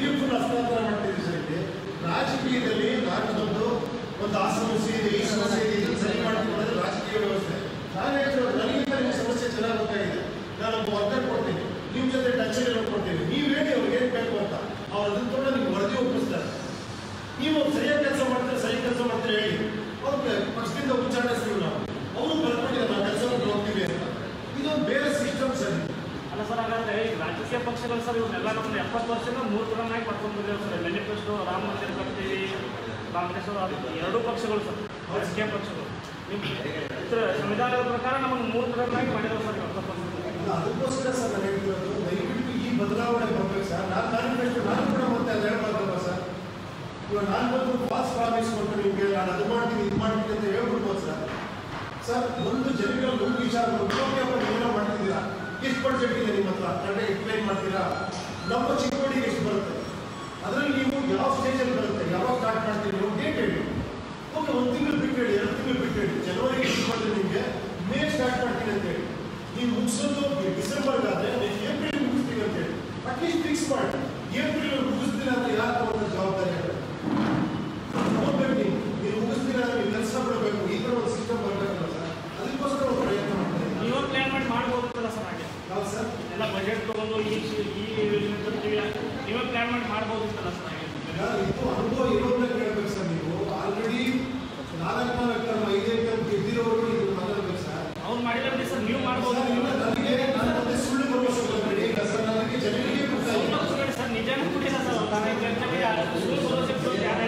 ಜೊತೆ ಟಚಲ್ಲಿ ನೋಡ್ಕೊಡ್ತೀವಿ ನೀವು ಹೇಳಿ ಅವ್ರಿಗೆ ಏನು ಬೇಕು ಅಂತ ಅವ್ರು ಅದನ್ನ ತೊಗೊಂಡು ನಿಮ್ಗೆ ವರದಿ ಒಪ್ಪಿಸ್ತಾರೆ ನೀವು ಸರಿಯಾಗಿ ಕೆಲಸ ಮಾಡ್ತಾರೆ ಸರಿ ಕೆಲಸ ಮಾಡ್ತಾರೆ ಹೇಳಿ ಅವ್ರಿಗೆ ಪಕ್ಷದಿಂದ ಉಚ್ಚಾರಿಸ್ತೀವಿ ನಾವು ಅವರು ಬರ್ಕೊಂಡಿದ್ದಾರೆ ನಾವು ಕೆಲಸವನ್ನು ಹೋಗ್ತೀವಿ ಅಂತ ಇದೊಂದು ಬೇರೆ ಸಿಸ್ಟಮ್ ಸರ್ ಇದು. ಅಲ್ಲ ಸರ್ ಹಾಗಾದ್ರೆ ಈ ರಾಜಕೀಯ ಪಕ್ಷಗಳು ಸರ್ ಇವನ್ನೆಲ್ಲ ನಮ್ಮನ್ನ ಎಪ್ಪತ್ತು ವರ್ಷದಿಂದ ಮೂರು ತರನಾಗಿ ಮಾಡ್ಕೊಂಡು ಬಂದಿದ್ದೇವೆ ಸರ್ ಮ್ಯಾನಿಫೆಸ್ಟೋ ರಾಮ ಮಂದಿರ ಕಟ್ತೀವಿ ಕಾಂಗ್ರೆಸ್ ಅವರು ಅದು ಎರಡೂ ಪಕ್ಷಗಳು ಸರ್ ರಾಜಕೀಯ ಪಕ್ಷಗಳು ನಿಮ್ಮ ಇದ್ರ ಸಂವಿಧಾನದ ಪ್ರಕಾರ ನಮಗೆ ಮೂರು ತರನಾಗಿ ಮಾಡಿದ್ರು ಸರ್ ಎಪ್ಪತ್ತು ವರ್ಷದಿಂದ ಇಲ್ಲ, ಅದಕ್ಕೋಸ್ಕರ ಸರ್ ನಾನು ಹೇಳ್ತಿರೋದು ದಯವಿಟ್ಟು ಈ ಬದಲಾವಣೆ ಬರ್ಬೇಕು ಸರ್ ನಾನು ಮ್ಯಾನಿಫೆಸ್ಟೋ ನಾನು ಕೂಡ ಮತ್ತೆ ಅದು ಹೇಳ್ಬಾರ್ದಲ್ವ ಸರ್ ಇವಾಗ ನಾನು ಬಂದು ಫಾಲ್ಸ್ ಪ್ರಾಮಿಸ್ ಕೊಟ್ಟು ನಿಮಗೆ ನಾನು ಅದು ಮಾಡ್ತೀನಿ ಇದು ಮಾಡ್ತೀನಿ ಅಂತ ಹೇಳ್ಬಿಡ್ಬೋದು ಸರ್ ಸರ್ ಒಂದು ಜನಗಳ ಒಂದು ವಿಚಾರ ಉಪಯೋಗ ನೀವೇನೋ ಮಾಡ್ತಿದ್ದೀರಾ ಎಷ್ಟು ಬಡ್ಜೆಟ್ ಇದೆ ನಿಮ್ಮ ಹತ್ರ ಕರೆಕ್ಟಾಗಿ ಎಕ್ಸ್ಪ್ಲೈನ್ ಮಾಡ್ತೀರಾ ನಮ್ಮ ಚಿಕ್ಕೋಡಿಗೆ ಎಷ್ಟು ಬರುತ್ತೆ ಅದರಲ್ಲಿ ನೀವು ಯಾವ ಸ್ಟೇಜಲ್ಲಿ ಬರುತ್ತೆ ಯಾವಾಗ ಸ್ಟಾರ್ಟ್ ಮಾಡ್ತೀರಿ ನೀವು ಡೇಟ್ ಹೇಳಿ ಓಕೆ ಒಂದು ತಿಂಗಳು ಬಿಟ್ಟು ಹೇಳಿ ಎರಡು ತಿಂಗಳು ಬಿಟ್ಟು ಹೇಳಿ ಜನವರಿಗೆ ಎಷ್ಟು ಮಾಡಿದ್ರೆ ನಿಮಗೆ ಮೇ ಸ್ಟಾರ್ಟ್ ಮಾಡ್ತೀನಿ ಅಂತ ಹೇಳಿ ನೀವು ಮುಗಿಸೋದು ಡಿಸೆಂಬರ್ಗಾದ್ರೆ ನೀವು ಏಪ್ರಿಲ್ ಮುಗಿಸ್ತೀವಿ ಅಂತ ಹೇಳಿ ಅಟ್ಲೀಸ್ಟ್ ಫಿಕ್ಸ್ ಮಾಡಿ ಏಪ್ರಿಲ್ ಮುಗಿಸ್ತೀರ ಅಂತ ಯಾರು ತಗೊಂಡ ಜವಾಬ್ದಾರಿ ಹೇಳಿ ಹೋಗ್ಬೇಕು ನೀವು ನೀವು ಮುಗಿಸ್ತೀರ ಅಂದ್ರೆ ನೀವು ಕೆಲಸ ಬಿಡಬೇಕು ಈ ಥರ ಒಂದು ಸಿಸ್ಟಮ್ ಬರಬೇಕಲ್ಲ ಸರ್ ಅದಕ್ಕೋಸ್ಕರ ಒಂದು ಪ್ರಯತ್ನ ಮಾಡ್ತಾ ಇದ್ದೀನಿ ನೀವು ಪ್ಲಾನ್ ಮಾಡಿ ಮಾಡ್ಬೋದಲ್ಲ ಸರ್ ಹಾಗೆ ಹೌದು ಸರ್ ಎಲ್ಲ ಬಜೆಟ್ ತಗೊಂಡು ಈ ಈ ಯೋಜನೆ ತರ್ತೀವಿ ನೀವೇ ಪ್ಲಾನ್ ಮಾಡಿ ಮಾಡ್ಬೋದಿತ್ತಲ್ಲ ಸರ್ ಹಾಗೆ ಈಗ ಇದು ಅನುಭವ ಇರೋದನ್ನ ಕೇಳಬೇಕು ಸರ್ ನೀವು ಆಲ್ರೆಡಿ ನಾಲ್ಕು ನಾಲ್ಕು ಟರ್ಮ್ ಐದೈದು ಟರ್ಮ್ ಗೆದ್ದಿರೋರು ಇದು ಮಾತಾಡ್ಬೇಕು ಸರ್ ಅವ್ರು ಮಾಡಿಲ್ಲ ಬಿಡಿ ಸರ್ ನೀವು ಮಾಡ್ಬೋದು ಸರ್, ಇಲ್ಲ, ನನಗೆ ನಾನು ಮತ್ತೆ ಸುಳ್ಳು ಭರವಸೆ ಕೊಡಬೇಡಿ ಇಲ್ಲ ಸರ್ ನನಗೆ ಜನರಿಗೆ ಗೊತ್ತಾಗಿದೆ ಸರ್ ನಿಜಾನೇ ಕೊಟ್ಟಿಲ್ಲ ಸರ್ ಅವ್ರು ತಾನೇ ಚರ್ಚೆಗೆ ಯಾರು ಸುಳ್ಳು ಭರವಸೆ ಕೊಡೋದು ಯಾರು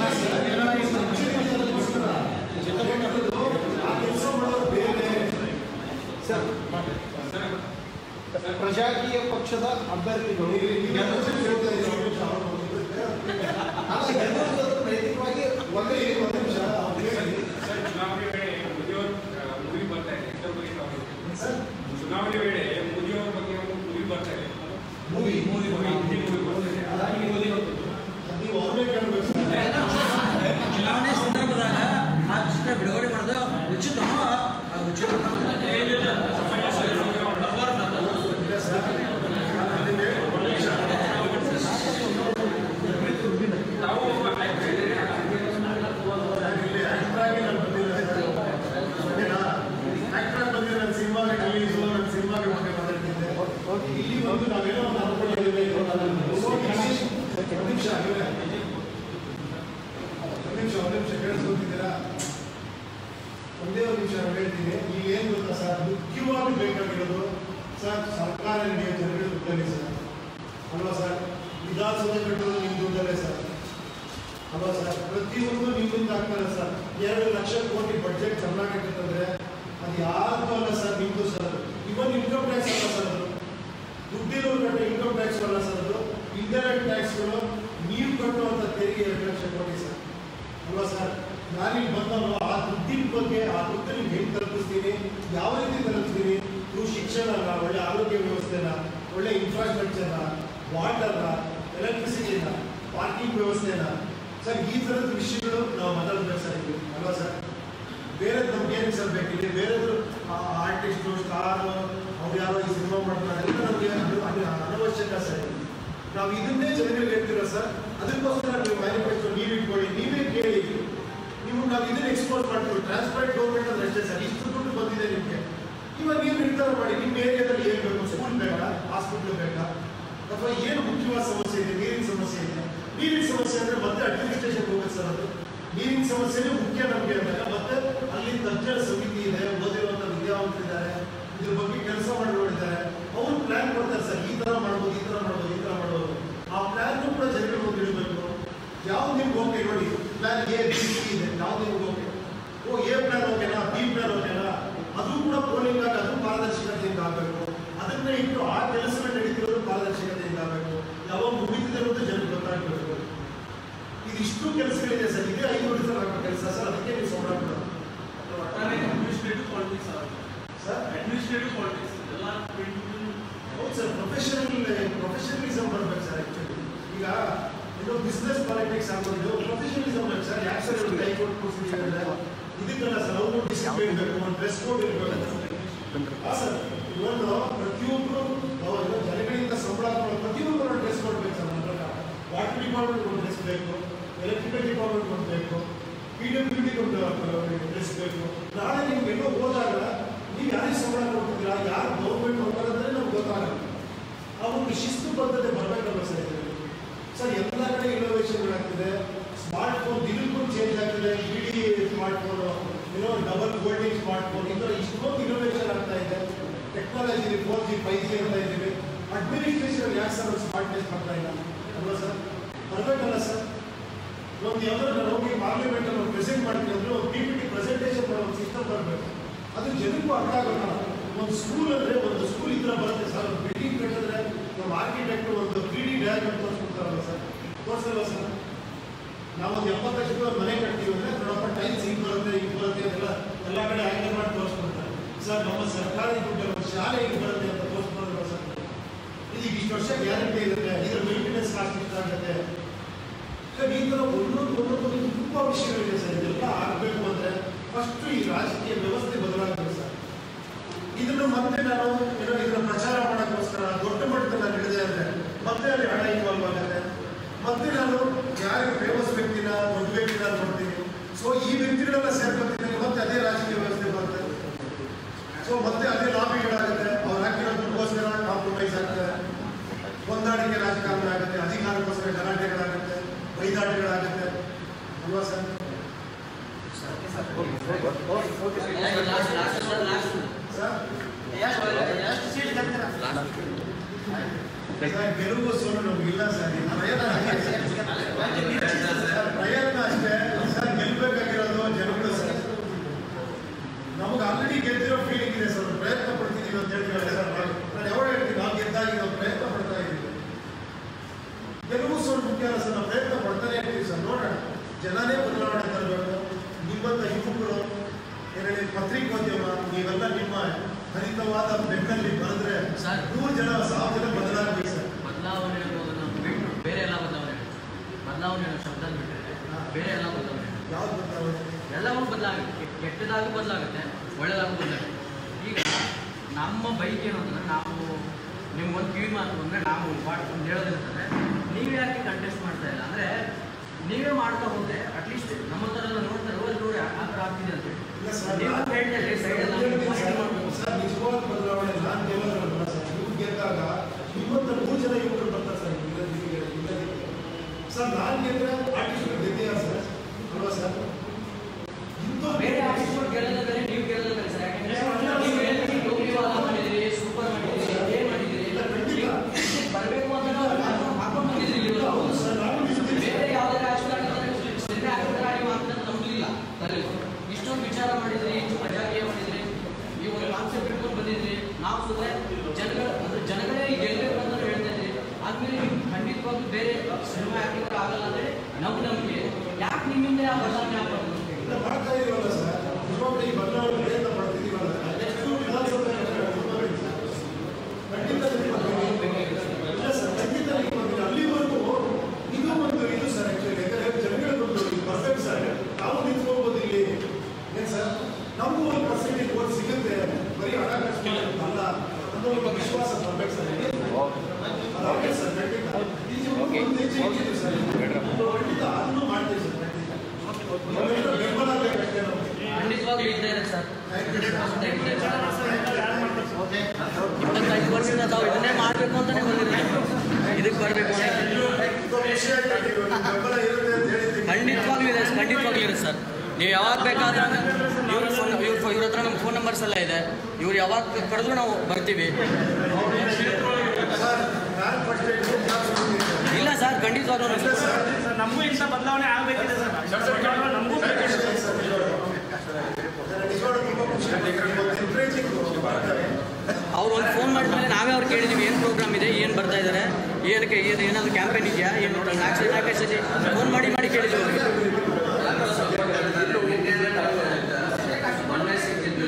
ಆ ಕೆಲಸ ಮಾಡೋದು ಬೇರೆ ಸರ್ ಪ್ರಜಾಕೀಯ ಪಕ್ಷದ ಅಭ್ಯರ್ಥಿಗಳು ಅಲ್ಲ, ಗೆಲ್ಲುವುದು ನೈತಿಕವಾಗಿ ಒಂದೇ ಒಂದು ನಿಮಿಷ ಅವ್ರು ಹೇಳಿ. ಸರ್ ಚುನಾವಣೆ ವೇಳೆ ಮೋದಿಯವ್ರ ಮೂವಿ ಬರ್ತಾ ಇದೆ ಎಷ್ಟರ ಬಗ್ಗೆ ತಾವು ಹೇಳ್ತೀರಿ? ಸರ್ ಚುನಾವಣೆ ವೇಳೆ ಮೋದಿಯವರ ಬಗ್ಗೆ ಒಂದು ಮೂವಿ ಬರ್ತಾ ಇದೆ ಮೂವಿ ಮೂವಿ ಹಿಂದಿ ಮೂವಿ ಬರ್ತಾ ಇದೆ ಅದಾಗಿ ಮೋದಿ ಹೊರತು ಅದು ನೀವು ಅವ್ರನ್ನೇ ಕೇಳಬೇಕು ಸರ್ ಚುನಾವಣೆ ಸಂದರ್ಭದಾಗ ಆ ಚಿತ್ರ ಬಿಡುಗಡೆ ಮಾಡಿದ ಉಚಿತ ಆ ಉಚಿತ ಇಲ್ಲ ಸರ್ ಅದು ನೀವು ಹೇಳಿ, ಒಂದು ನಿಮಿಷ. ತಾವು ಒಬ್ಬ ಆಯ್ತು ಇಲ್ಲಿ actor ಆಗಿ ನಾನು ಬಂದಿರೋದು. ಓಕೆನಾ? actor ಆಗಿ ಬಂದಿರೋ ನನ್ನ ಸಿನಿಮಾಗೆ release, ನನ್ನ ಸಿನಿಮಾಗೆ ಬಗ್ಗೆ ಮಾತಾಡ್ತಿದ್ದೆ. ಇಲ್ಲಿ ಬಂದು ನಾವೇನೋ ಒಂದು ಅನ್ಕೊಂಡಿದ್ದೀವಿ. ಒಂದು ನಿಮಿಷ ಇವ್ರೆ. ಒಂದು ನಿಮಿಷ ಒಂದು ನಿಮಿಷ ಕೇಳಿಸ್ಕೊತಿದ್ದೀರಾ ಒಂದೇ ಒಂದು ನಿಮಿಷ ನಾನು ಹೇಳ್ತೀನಿ ಈಗ ಏನು ಗೊತ್ತಾ ಸರ್ ಮುಖ್ಯವಾಗಿ ಬೇಕಾಗಿರೋದು ಸರ್ ಸರ್ಕಾರ ನಡೆಯೋ ಜನಗಳ ದುಡ್ಡಲ್ಲಿ ಸರ್ ಅಲ್ವಾ ಸರ್ ವಿಧಾನಸೌಧ ಕಟ್ಟೋದು ನಿಮ್ಮ ದುಡ್ಡಲ್ಲೇ ಸರ್ ಅಲ್ವಾ ಸರ್ ಪ್ರತಿಯೊಂದು ನಿಮ್ಮಿಂದ ಆಗ್ತಾರೆ ಸರ್ ಎರಡು ಲಕ್ಷ ಕೋಟಿ ಬಡ್ಜೆಟ್ ಕರ್ನಾಟಕಕ್ಕೆ ಅದು ಯಾರ್ದು ಅಲ್ಲ ಸರ್ ನಿಮ್ದು ಸರ್ ಅದು ಇವನ್ ಇನ್ಕಮ್ ಟ್ಯಾಕ್ಸ್ ಅಲ್ಲ ಸರ್ ಅದು ದುಡ್ಡಿರೋ ಕಟ್ಟೋ ಇನ್ಕಮ್ ಟ್ಯಾಕ್ಸ್ ಅಲ್ಲ ಸರ್ ಅದು ಇಂಡೈರೆಕ್ಟ್ ಟ್ಯಾಕ್ಸ್ಗಳು ನೀವು ಕಟ್ಟುವಂಥ ತೆರಿಗೆ ಎರಡು ಲಕ್ಷ ಕೋಟಿ ಸರ್ ಅಲ್ವಾ ಸರ್ ನಾನಿಲ್ಲಿ ಬಂದವನು ಆ ದುಡ್ಡಿನ ಬಗ್ಗೆ ಆ ದುಡ್ಡು ನಿಮ್ಗೆ ಹೆಂಗೆ ತಲುಪಿಸ್ತೀನಿ ಯಾವ ರೀತಿ ತಲುಪಿಸ್ತೀನಿ ನೀವು ಶಿಕ್ಷಣನ ಒಳ್ಳೆ ಆರೋಗ್ಯ ವ್ಯವಸ್ಥೆನ ಒಳ್ಳೆ ಇನ್ಫ್ರಾಸ್ಟ್ರಕ್ಚರ್ನ ವಾಟರ್ನ ಎಲೆಕ್ಟ್ರಿಸಿಟಿನ ಪಾರ್ಕಿಂಗ್ ವ್ಯವಸ್ಥೆನ ಸರ್ ಈ ಥರದ ವಿಷಯಗಳು ನಾವು ಮಾತಾಡ್ಬೇಕು ಸರ್ ಇಲ್ಲಿ ಅಲ್ವಾ ಸರ್ ಬೇರೆ ನಮ್ಗೆ ಏನು ಸರ್ ಬೇಕಿಲ್ಲ ಬೇರೆದ್ರು ಆರ್ಟಿಸ್ಟು ಸ್ಟಾರು ಅವ್ರು ಯಾರೋ ಈ ಸಿನಿಮಾ ಮಾಡ್ತಾರೆ ಎಲ್ಲ ನಮಗೆ ಅದು ಅದು ಅನವಶ್ಯಕ ಸರ್ ಇದು. ನಾವು ಇದನ್ನೇ ಜನಗಳಿಗೆ ಹೇಳ್ತೀರಾ ಸರ್ ಅದಕ್ಕೋಸ್ಕರ ನೀವು ಮ್ಯಾನಿಫೆಸ್ಟೋ ನೀವು ಇಟ್ಕೊಳ್ಳಿ ನೀವೇ ಕೇಳಿ ನೀವು ನಾವು ಇದನ್ನ ಎಕ್ಸ್ಪೋರ್ಟ್ ಮಾಡ್ತೀವಿ ಟ್ರಾನ್ಸ್ಪರೆಂಟ್ ಗೌರ್ಮೆಂಟ್ ಅಂದ್ರೆ ಅಷ್ಟೇ ಸರ್ ಇಷ್ಟು ದುಡ್ಡು ಬಂದಿದೆ ನಿಮಗೆ ಇವಾಗ ನೀವು ನಿರ್ಧಾರ ಮಾಡಿ ನಿಮ್ಮ ಏರಿಯಾದಲ್ಲಿ ಏನು ಬೇಕು ಸ್ಕೂಲ್ ಬೇಕಾ ಹಾಸ್ಪಿಟ್ಲ್ ಬೇಕಾ ಅಥವಾ ಏನು ಮುಖ್ಯವಾದ ಸಮಸ್ಯೆ ಇದೆ ನೀರಿನ ಸಮಸ್ಯೆ ಇದೆ ನೀರಿನ ಸಮಸ್ಯೆ ಅಂದ್ರೆ ಮತ್ತೆ ಅಡ್ಮಿನಿಸ್ಟ್ರೇಷನ್ ಹೋಗುತ್ತೆ ಸರ್ ಅದು ನೀರಿನ ಸಮಸ್ಯೆನೇ ಮುಖ್ಯ ನಮಗೆ ಅಂದಾಗ ಮತ್ತೆ ಅಲ್ಲಿ ತಜ್ಞರ ಸಮಿತಿ ಇದೆ ಓದಿರುವಂಥ ವಿದ್ಯಾವಂತರಿದ್ದಾರೆ ಇದ್ರ ಬಗ್ಗೆ ಕೆಲಸ ಮಾಡಿದ್ದಾರೆ ಅವರು ಪ್ಲಾನ್ ಕೊಡ್ತಾರೆ ಸರ್ ಈ ಥರ ಮಾಡ್ಬೋದು ಈ ಥರ ಮಾಡ್ಬೋದು ಈ ಥರ ಮಾಡ್ಬೋದು ಆ ಪ್ಲಾನ್ ಕೂಡ ಜನರಿಗೆ ಹೋಗಿ ಇಡಬೇಕು ಯಾವ್ದು ನಿಮ್ಗೆ ಓಕೆ ನೋಡಿ ಪ್ಲಾನ್ ಎ ಬಿ ಸಿ ಇದೆ ಯಾವ್ದು ನಿಮ್ಗೆ ಓಕೆ ಓ ಎ ಪ್ಲಾನ್ ಓಕೆನಾ ಬಿ ಪ್ಲಾನ್ ಓಕೆನಾ ಅದು ಕೂಡ ಪೋಲಿಂಗ್ ಆಗಿ ಅದು ಪಾರದರ್ಶಕತೆಯಿಂದ ಆಗಬೇಕು ಅದನ್ನ ಇಟ್ಟು ಆ ಕೆಲಸಗಳು ನಡೀತಿರೋದು ಪಾರದರ್ಶಕತೆಯಿಂದ ಆಗಬೇಕು ಯಾವಾಗ ಮುಗಿದಿದೆ ಅನ್ನೋದು ಜನರಿಗೆ ಗೊತ್ತಾಗಬೇಕು ಇದಿಷ್ಟು ಕೆಲಸಗಳಿದೆ ಸರ್ ಇದೇ ಐದು ವರ್ಷ ಆಗೋ ಕೆಲಸ ಸರ್ ಅದಕ್ಕೆ ನೀವು ಸಂಬಳ ಕೊಡೋದು ಒಟ್ಟಾರೆ administrative politics sir administrative politics ಎಲ್ಲ ಹೌದು ಸರ್ ಪ್ರೊಫೆಷನಲ್ ಪ್ರೊಫೆಷನಲಿಸಮ್ ಬರ್ಬೇಕು ಸರ್ ಆ್ಯಕ್ಚುಲಿ ಈಗ ಇದು ಬಿಸ್ನೆಸ್ ಪಾಲಿಟಿಕ್ಸ್ ಆಗೋದು ಪ್ರೊಫೆಷನಲಿಸಮ್ ಬೇಕು ಸರ್ ಯಾಕೆ ಸರ್ ಇವ್ರು ಕೈ ಕೊಟ್ಟು ಕೂರಿಸಿದ್ದೀವಿ ಅಂದರೆ ಇದಕ್ಕೆಲ್ಲ ಸರ್ ಅವರು ಡಿಸಿಪ್ಲಿನ್ ಬೇಕು ಒಂದು ಡ್ರೆಸ್ ಕೋಡ್ ಇರಬೇಕು ಹಾಂ ಸರ್ ಇವತ್ತು ಪ್ರತಿಯೊಬ್ಬರು ಅವರು ಜನಗಳಿಂದ ಸಂಬಳ ತಗೊಳ್ಳೋ ಪ್ರತಿಯೊಬ್ಬರು ಡ್ರೆಸ್ ಕೊಡ್ಬೇಕು ಸರ್ ನನ್ನ ಪ್ರಕಾರ ವಾಟರ್ ಡಿಪಾರ್ಟ್ಮೆಂಟ್ ಒಂದು ಡ್ರೆಸ್ ಬೇಕು ಎಲೆಕ್ಟ್ರಿಕಲ್ ಡಿಪಾರ್ಟ್ಮೆಂಟ್ ಒಂದು ಬೇಕು ಪಿ ಡಬ್ಲ್ಯೂ ಡಿ ಒಂದು ಡ್ರೆಸ್ ಬೇಕು ನಾಳೆ ನಿಮ್ಗೆ ಎಲ್ಲೋ ಹೋದಾಗ ನೀವು ಯಾರಿಗೆ ಸಂಬಳ ಕೊಡ್ತಿದ್ದೀರಾ ಯಾರು ಗೌರ್ಮೆಂಟ್ ಹೋಗ್ತಾರೆ ನಮ್ಗೆ ಗೊತ್ತಾಗಲ್ಲ ಒಂದು ಶಿಸ್ತು ಬದ್ಧತೆ ಬರಬೇಕಲ್ವ ಸರ್ ಇದರಲ್ಲಿ ಸರ್ ಎಲ್ಲ ಕಡೆ ಇನೋವೇಷನ್ಗಳಾಗ್ತಿದೆ ಸ್ಮಾರ್ಟ್ ಫೋನ್ ದಿನಕ್ಕೂ ಚೇಂಜ್ ಆಗ್ತಿದೆ ಇಡೀ ಸ್ಮಾರ್ಟ್ ಫೋನು ಏನೋ ಡಬಲ್ ಗೋಲ್ಡಿಂಗ್ ಸ್ಮಾರ್ಟ್ ಫೋನ್ ಈ ಥರ ಇಷ್ಟೊಂದು ಇನೋವೇಷನ್ ಆಗ್ತಾ ಇದೆ technology four G five G ಅಂತ ಇದ್ದೀವಿ ಅಡ್ಮಿನಿಸ್ಟ್ರೇಷನ್ ಯಾಕೆ ಸರ್ ಸ್ಮಾರ್ಟ್ನೆಸ್ ಮಾಡ್ತಾ ಇಲ್ಲ ಅಲ್ವಾ ಸರ್ ಬರಬೇಕಲ್ಲ ಸರ್ ಒಂದು ಯಾವ್ದಾದ್ರು ನಾನು ಹೋಗಿ ಪಾರ್ಲಿಮೆಂಟ್ ಅಲ್ಲಿ ಪ್ರೆಸೆಂಟ್ ಮಾಡ್ತೀನಿ ಅಂದ್ರೆ ಒಂದು ಪಿ ಪಿ ಟಿ ಪ್ರೆಸೆಂಟೇಷನ್ ಮಾಡೋ ಒಂದು ಸಿಸ್ಟಮ್ ಬರಬೇಕು ಅದು ಜನಕ್ಕೂ ಅರ್ಥ ಆಗೋಣ ಒಂದು ಸ್ಕೂಲ್ ಅಂದ್ರೆ ಒಂದು ಸ್ಕೂಲ್ ಈ ಥರ ಬರುತ್ತೆ ಸರ್ ಒಂದು ಬಿಲ್ಡಿಂಗ್ ಕಟ್ಟಿದ್ರೆ ನಮ್ಮ ಆರ್ಕಿಟೆಕ್ಟ್ ಒಂದು ತ್ರೀ ಡಿ ಡಯಾಗ್ರಾಮ್ ತೋರಿಸ್ಕೊಡ್ತಾರಲ್ಲ ಸರ್ ತೋರಿಸಲ್ವ ಸರ್ ನಾವೊಂದು ಎಪ್ಪತ್ತು ಲಕ್ಷದ ಒಂದು ಮನೆ ಕಟ್ತೀವಿ ಅಂದ್ರೆ ನೋಡಪ್ಪ ಟೈಲ್ಸ್ ಹಿಂಗೆ ಬರುತ್ತೆ ಹಿಂಗೆ ಬರುತ್ತೆ ಅಂತೆಲ್ಲ ಎಲ್ಲ ಕಡೆ ಆಂಗಲ್ ಮಾಡಿ ತೋರಿಸ್ಕೊಡ್ತಾರೆ ಸರ್ ನಮ್ಮ ಸರ್ಕಾರಿ ದುಡ್ಡು ಒಂದು ಶಾಲೆ ಹಿಂಗೆ ಬರುತ್ತೆ ಅಂತ ತೋರಿಸ್ಕೊಡಲ್ವ ಸರ್ ಇದು ಇಷ್ಟು ವರ್ಷ ಗ್ಯಾರಂಟಿ ಇರುತ್ತೆ ಇದ್ರ ಮೇಂಟೆನೆನ್ಸ್ ಕಾಸ್ಟ್ ಇಷ್ಟ ಆಗುತ್ತೆ ಸರ್ ಈ ಥರ ಒಂದೊಂದು ಒಂದೊಂದು ತುಂಬ ವಿಷಯಗಳಿದೆ ಸರ್ ಇದೆಲ್ಲ ಆಗಬೇಕು ಅಂದರೆ ಫಸ್ಟ್ ಈ ರಾಜಕೀಯ ವ್ಯವಸ್ಥೆ ಬದಲಾಗಬೇಕು ಸರ್ ಇದನ್ನು ಮತ್ತೆ ನಾನು ಏನೋ ಇದನ್ನ ಪ್ರಚಾರ ಮಾಡೋಕ್ಕೋಸ್ಕರ ದೊಡ್ಡ ಮಟ್ಟದಲ್ಲಿ ನಾನು ಹಿಡಿದೆ ಅಂದರೆ ಮತ್ತೆ ಅಲ್ಲಿ ಹಣ ಇನ್ವಾಲ್ವ್ ಆಗುತ್ತೆ ಮತ್ತೆ ನಾನು ಯಾರಿಗೆ ಫೇಮಸ್ ವ್ಯಕ್ತಿನ ದೊಡ್ಡ ವ್ಯಕ್ತಿನ ನೋಡ್ತೀನಿ ಸೊ ಈ ವ್ಯಕ್ತಿಗಳೆಲ್ಲ ಸೇರ್ಕೊತೀನಿ ಮತ್ತೆ ಅದೇ ರಾಜಕೀಯ ವ್ಯವಸ್ಥೆ ಬರುತ್ತೆ ಸೊ ಮತ್ತೆ ಅದೇ ಲಾಬಿಗಳಾಗುತ್ತೆ ಅವ್ರು ಹಾಕಿರೋ ದುಡ್ಡುಗೋಸ್ಕರ ಕಾಂಪ್ರಮೈಸ್ ಆಗ್ತಾರೆ ಹೊಂದಾಣಿಕೆ ರಾಜಕಾರಣ ಆಗುತ್ತೆ ಅಧಿಕಾರಕ್ಕೋಸ್ಕರ ಗಲಾಟೆಗಳಾಗುತ್ತೆ ಬೈದಾಟಗಳಾಗುತ್ತೆ ಅಲ್ವಾ sir last last sir last sir ಎಷ್ಟು ಸೀಟ್ ಗೆಲ್ತೀರಾ ಸರ್, ಗೆಲುವು ಸೋಲು ನಮಗಿಲ್ಲ ಸರ್ ಈ ಪ್ರಯತ್ನ ಅಷ್ಟೇ. ಸರ್, ಪ್ರಯತ್ನ ಅಷ್ಟೇ ಸರ್ ಗೆಲ್ಬೇಕಾಗಿರೋದು ಜನಗಳು ಸರ್ ನಮ್ಗೆ ಆಲ್ರೆಡಿ ಗೆದ್ದಿರೋ ಫೀಲಿಂಗ್ ಇದೆ ಸರ್ ಪ್ರಯತ್ನ ಪಡ್ತಿದ್ದೀವಿ ಅಂತ ಹೇಳ್ತೀವಿ ಸರ್ ನಾವು- ನಾನು ಯಾವಾಗ ಹೇಳ್ತೀನಿ ನಾವು ಗೆದ್ದಾಗಿ ನಾವು ಪ್ರಯತ್ನ ಪಡ್ತಾ ಇದ್ದೀವಿ ಗೆಲುವು ಸೋಲು ಮುಖ್ಯ ಅಲ್ಲ ಸರ್ ನಾವು ಪ್ರಯತ್ನ ಪಡ್ತಾನೆ ಇರ್ತೀವಿ ಸರ್ ನೋಡೋಣ ಜನನೇ ಬದಲಾವಣೆ ತರಬೇಕು ನಿಮ್ಮಂತ ಯುವಕರು ಎರಡನೇ ಪತ್ರಿಕೋದ್ಯಮ ನೀವೆಲ್ಲ ನಿಮ್ಮ ಹರಿತವಾದ ಬೆನ್ನಲ್ಲಿ ಬರೆದ್ರೆ ಸರ್. ನೂರು ಜನ ಸಾವಿರ ಜನ ಬದಲಾಗಬೇಕು ಸರ್ ಬದಲಾವಣೆ ಅನ್ನೋದನ್ನ ಬಿಟ್ಟು ಬೇರೆ ಎಲ್ಲ ಬದಲಾವಣೆ ಬದಲಾವಣೆ ಅನ್ನೋ ಶಬ್ದ ಬಿಟ್ಟರೆ ಬೇರೆ ಎಲ್ಲ ಬದಲಾವಣೆ ಯಾವ್ದು ಬದಲಾವಣೆ ಎಲ್ಲವೂ ಬದಲಾಗುತ್ತೆ ಕೆಟ್ಟದಾಗೂ ಬದಲಾಗುತ್ತೆ ಒಳ್ಳೆದಾಗೂ ಬದಲಾಗುತ್ತೆ ಈಗ ನಮ್ಮ ಬೈಕ್ ಏನು ಅಂತಂದ್ರೆ ನಾವು ನಿಮ್ಗೊಂದು ಕಿವಿ ಮಾತು ಅಂದರೆ ನಾವು ಒಂದು ಹೇಳೋದಿರ್ತದೆ ನೀವು ಯಾಕೆ ಕಂಟೆಸ್ಟ್ ಮಾಡ್ತಾ ಇಲ್ಲ ಅಂದರೆ ನೀವೇ ಮಾಡ್ತಾ ಹೋದ್ರೆ ಅಟ್ಲೀಸ್ಟ್ ನಮ್ಮ ಥರ ಎಲ್ಲ ನೋಡ್ತಾರೆ ಹೋಗಿ ನೋಡಿ ಆ ಥರ ಆಗ್ತಿದೆ ಅಂತ ಇಲ್ಲ ಸರ್, ನೀವು ನಾನು- ಹೇಳ್ತಾರೆ ಸೈಡಲ್ಲಿ ಹೇಳ್ತೀನಿ ಸರ್, ಸರ್ ನಿಜವಾದ ಬದಲಾವಣೆ ನಾನು ಗೆಲ್ಲೋದ್ರಲ್ಲ ಸರ್ ನೀವು ಗೆದ್ದಾಗ ನಿಮ್ಮಂತ ಮೂರು ಜನ ಯುವಕರು ಬರ್ತಾರೆ ಸರ್ ಇಲ್ಲದಿಗೆ ಇಲ್ಲದಿಗೆ ಸರ್ ನಾನು ಗೆದ್ರೆ ಆರ್ಟಿಸ್ಟ್ಗಳು ಗೆದ್ದೀಯ ಸರ್ ಅಲ್ವಾ ಸರ್ ಇಂಥ ಬೇರೆ ಆರ್ಟಿಸ್ಟ್ಗಳು ಗೆಲ್ಲೋದು ಬೇರೆ ನೀವು ಗೆಲ್ಲೋದು ಬೇರೆ ಸರ್ ಯಾಕಂದ್ರೆ ನೀವು ಹೇಳ್ತೀರಿ ಟೋಕಿವಾಲ ಮಾಡಿದಿರಿ ಸೂಪರ್ ಮಾಡಿದಿರಿ ಏನ್ ಮಾಡಿದಿರಿ ಇಲ್ಲ, ಖಂಡಿತ. ಬರಬೇಕು ಅಂತ ನಾವು ಹಾಕೊಂಡು- ಹಾಕೊಂಡು ಬಂದಿದ್ರಿ ಇಲ್ಲಿ ಹೌದು ಸರ್ ನಾನು ಗೆಲ್ತೀನಿ ಸರ್. ಬೇರೆ ಯಾವುದೇ ರಾಜಕಾರಣ ಸಿನಿಮಾ ಹಾಕಿದ್ರೆ ನೀವು ಅಂತ ನಂಬಲಿಲ್ಲ ಇಷ್ಟೊಂದು ವಿಚಾರ ಮಾಡಿದ್ರಿ ಪ್ರಜಾಕೀಯ ಮಾಡಿದ್ರಿ ನೀವು ಒಂದು ಕಾನ್ಸೆಪ್ಟ್ ಇಟ್ಕೊಂಡು ಬಂದಿದ್ರಿ ನಾವು ಸುಮ್ಮನೆ ಜನಗಳ ಅಂದ್ರೆ ಜನಗಳೇ ಈಗ ಗೆಲ್ಬೇಕು ಅಂತ ನಾವು ಹೇಳ್ತಾ ಇದ್ರಿ ಆದ್ಮೇಲೆ ನೀವು ಖಂಡಿತವಾಗ್ಲೂ ಬೇರೆ ಸಿನಿಮಾ ಹಾಕಿದ್ರೆ ಆಗಲ್ಲ ಅಂದ್ರೆ ನಮ್ಮ ನಂಬಿಕೆ ಯಾಕೆ ನಿಮ್ಮಿಂದ ಯಾವ ಬದಲಾವಣೆ ಆಗ್ಬಾರ್ದು ಇಲ್ಲ, ಮಾಡ್ತಾ ಇದೀವಲ್ಲ ಸರ್ ನಿಜವಾಗ್ಲೂ ಈ ಬದಲಾವಣೆ ಪ್ರಯತ್ನ ಪಡ್ತಿದ್ದೀವಲ್ಲ ನೆಕ್ಸ್ಟ್ ವಿಧಾನಸಭೆ ಖಂಡಿತ ನಿಮ್ಮೊಂದಿಗೆ- ಇಲ್ಲ ಸರ್ ಖಂಡಿತ ನಿಮ್ಮೊಂದಿಗೆ ಅಲ್ಲಿವರೆಗೂ ಇದು ಒಂದು ಇದು ಸರ್ ಆಕ್ಚುಲಿ ಯಾಕಂದ್ರೆ ಜನಗಳಿಗೊಂದು ಪರ್ಫೆಕ್ಟ್ ಸರ್ ನಾವು ನಿಂತ್ಕೋಬೋದು ಇಲ್ಲಿ ಏನ್ ಸರ್ ನಮಗೂ ಒಂದು ಪರ್ಸೆಂಟೇಜ್ ಓಟ್ ಸಿಗುತ್ತೆ ಬರೀ ಹಣ ಖರ್ಚು ಅಲ್ಲ ಅನ್ನೋ ಒಂದು ವಿಶ್ವಾಸ ಬರ್ಬೇಕು ಸರ್ ಅದಾಗೇ ಸರ್ ಖಂಡಿತ ಇದು ಒಂದು ಹೆಜ್ಜೆ ಇಟ್ಟಿದ್ದು ಸರ್ ಖಂಡಿತ ಅದನ್ನು ಮಾಡ್ತೀವಿ ಸರ್ ಖಂಡಿತ ನಾವೆಲ್ಲರೂ ಬೆಂಬಲ ಬೇಕಷ್ಟೇ ನಮಗೆ ಖಂಡಿತವಾಗ್ಲೂ ಇದ್ದೇ ಇದೆ ಸರ್ ಯಾರು ಮಾಡ್ತಾರೆ ಸರ್ ಇಪ್ಪತ್ತೈದು ವರ್ಷದಿಂದ ನಾವು ಇದನ್ನೇ ಮಾಡಬೇಕು ಅಂತಾನೆ ಬಂದಿರೋದು ಇದಕ್ಕೆ ಬರಬೇಕು ಅಂತ ಬೆಂಬಲ ಇರುತ್ತೆ ಅಂತ ಹೇಳಿದ್ದೀವಿ ಖಂಡಿತವಾಗ್ಲೂ ಇದೆ ಖಂಡಿತವಾಗ್ಲೂ ಇದೆ ಸರ್ ನೀವು ಯಾವಾಗ ಬೇಕಾದ್ರೆ ಇವ್ರ ಫೋನ್ ಇವ್ರ ಇವ್ರ ಹತ್ರ ನಮ್ಮ ಫೋನ್ ನಂಬರ್ಸ್ ಎಲ್ಲ ಇದೆ ಇವ್ರು ಯಾವಾಗ ಕರೆದ್ರು ನಾವು ಬರ್ತೀವಿ ಸರ್ ನಾನು ಫಸ್ಟ್ ಇಲ್ಲ ಸರ್ ಖಂಡಿತವಾಗ್ಲೂ ನಾವು- ಸರ್ ನಮಗೂ ಇಂಥ ಬದಲಾವಣೆ ಆಗಬೇಕಿದೆ ಸರ್ ಬದಲಾವಣೆ ನಮಗೂ ಬೇಕಿದೆ ನಿಜವಾಗ್ಲೂ ತುಂಬ ಖುಷಿ ಆಗುತ್ತೆ. ಇವತ್ತು encouraging ಮಾಡ್ತಾರೆ. ಅವ್ರು ಒಂದು ಫೋನ್ ಮಾಡಿದ್ಮೇಲೆ ನಾವೇ ಅವ್ರು ಕೇಳಿದ್ದೀವಿ ಏನು ಪ್ರೋಗ್ರಾಮ್ ಇದೆ ಏನು ಬರ್ತಾ ಇದ್ದಾರೆ ಏನಕ್ಕೆ ಏನು ಏನಾದರೂ ಕ್ಯಾಂಪೇನ್ ಇದೆಯಾ ಏನು ನಾಲ್ಕು ನಾಲ್ಕೈದು ಸತಿ ಫೋನ್ ಮಾಡಿ ಮಾಡಿ ಕೇಳಿದ್ದೀವಿ ಅವ್ರಿಗೆ ಮೊನ್ನೆ ಸಿಕ್ಕಿದ್ದು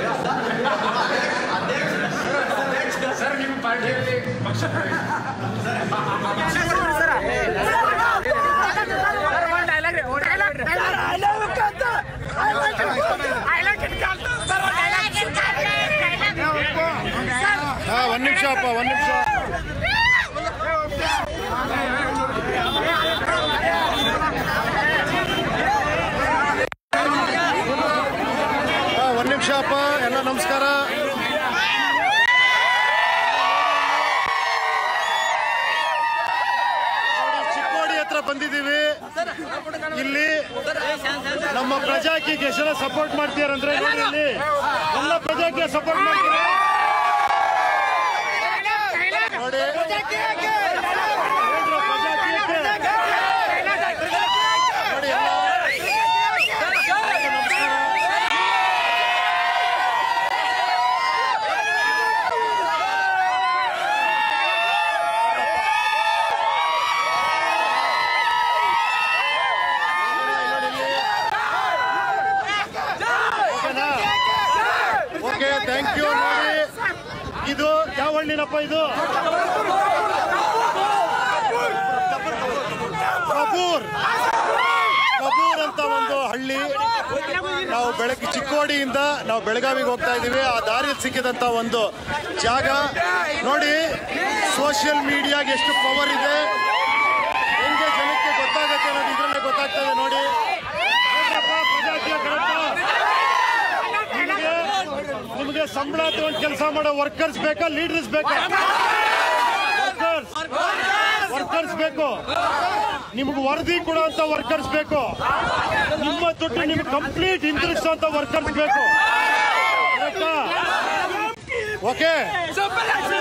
ಒಂದ್ ನಿಮಿಷ ಅಪ್ಪ ಒಂದ್ ನಿಮಿಷ ಒಂದ್ ನಿಮಿಷ ಅಪ್ಪ ಎಲ್ಲ ನಮಸ್ಕಾರ ಬಂದಿದ್ದೀವಿ ಇಲ್ಲಿ ನಮ್ಮ ಪ್ರಜಾಕಿಗೆ ಎಷ್ಟು ಜನ ಸಪೋರ್ಟ್ ಮಾಡ್ತೀರಂದ್ರೆ ನೋಡಿ ಇಲ್ಲಿ ಎಲ್ಲ ಪ್ರಜಾಕಿಗೆ ಸಪೋರ್ಟ್ ಮಾಡ್ತೀರಾ ನೋಡಿ ನೋಡ್ರ ಪ್ರಜಾಕೀಯಕ್ಕೆ. ನೋಡಿ ಎಲ್ಲ ಓಕೆನಾ ಓಕೆ ಥ್ಯಾಂಕ್ ಯು ನೋಡಿ ಇದು ಯಾವ ಹಳ್ಳಿನಪ್ಪ ಇದು ಕಬೂರ್ ಕಬೂರ್ ಅಂತ ಒಂದು ಹಳ್ಳಿ ನಾವು ಬೆಳಗ್ಗೆ ಚಿಕ್ಕೋಡಿಯಿಂದ ನಾವು ಬೆಳಗಾವಿಗೆ ಹೋಗ್ತಾ ಇದ್ದೀವಿ ಆ ದಾರಿಯಲ್ಲಿ ಸಿಕ್ಕಿದಂತ ಒಂದು ಜಾಗ ನೋಡಿ ಸೋಷಿಯಲ್ ಮೀಡಿಯಾಗೆ ಎಷ್ಟು ಪವರ್ ಇದೆ ಹೆಂಗೆ ಜನಕ್ಕೆ ಗೊತ್ತಾಗುತ್ತೆ ಅನ್ನೋದು ಇದರಲ್ಲೇ ಗೊತ್ತಾಗ್ತದೆ ನೋಡಿ ನೋಡ್ರಪ್ಪ, ಪ್ರಜಾಕೀಯ ಕರೆಕ್ಟಾ? ನಿಮಗೆ ನಿಮಗೆ ಸಂಬಳ ತಗೊಂಡು ಕೆಲಸ ಮಾಡೋ ವರ್ಕರ್ಸ್ ಬೇಕಾ ಲೀಡರ್ಸ್ ಬೇಕಾ ವರ್ಕರ್ಸ್ ವರ್ಕರ್ಸ್ ಬೇಕು ನಿಮ್ಗೆ ವರದಿ ಕೊಡುವಂತ ವರ್ಕರ್ಸ್ ಬೇಕು ನಿಮ್ಮ ದುಡ್ಡು ನಿಮ್ಗೆ ಕಂಪ್ಲೀಟ್ ಹಿಂತಿರುಗಿಸುವಂತ ವರ್ಕರ್ಸ್ ಬೇಕು ಕರೆಕ್ಟಾ ಓಕೆ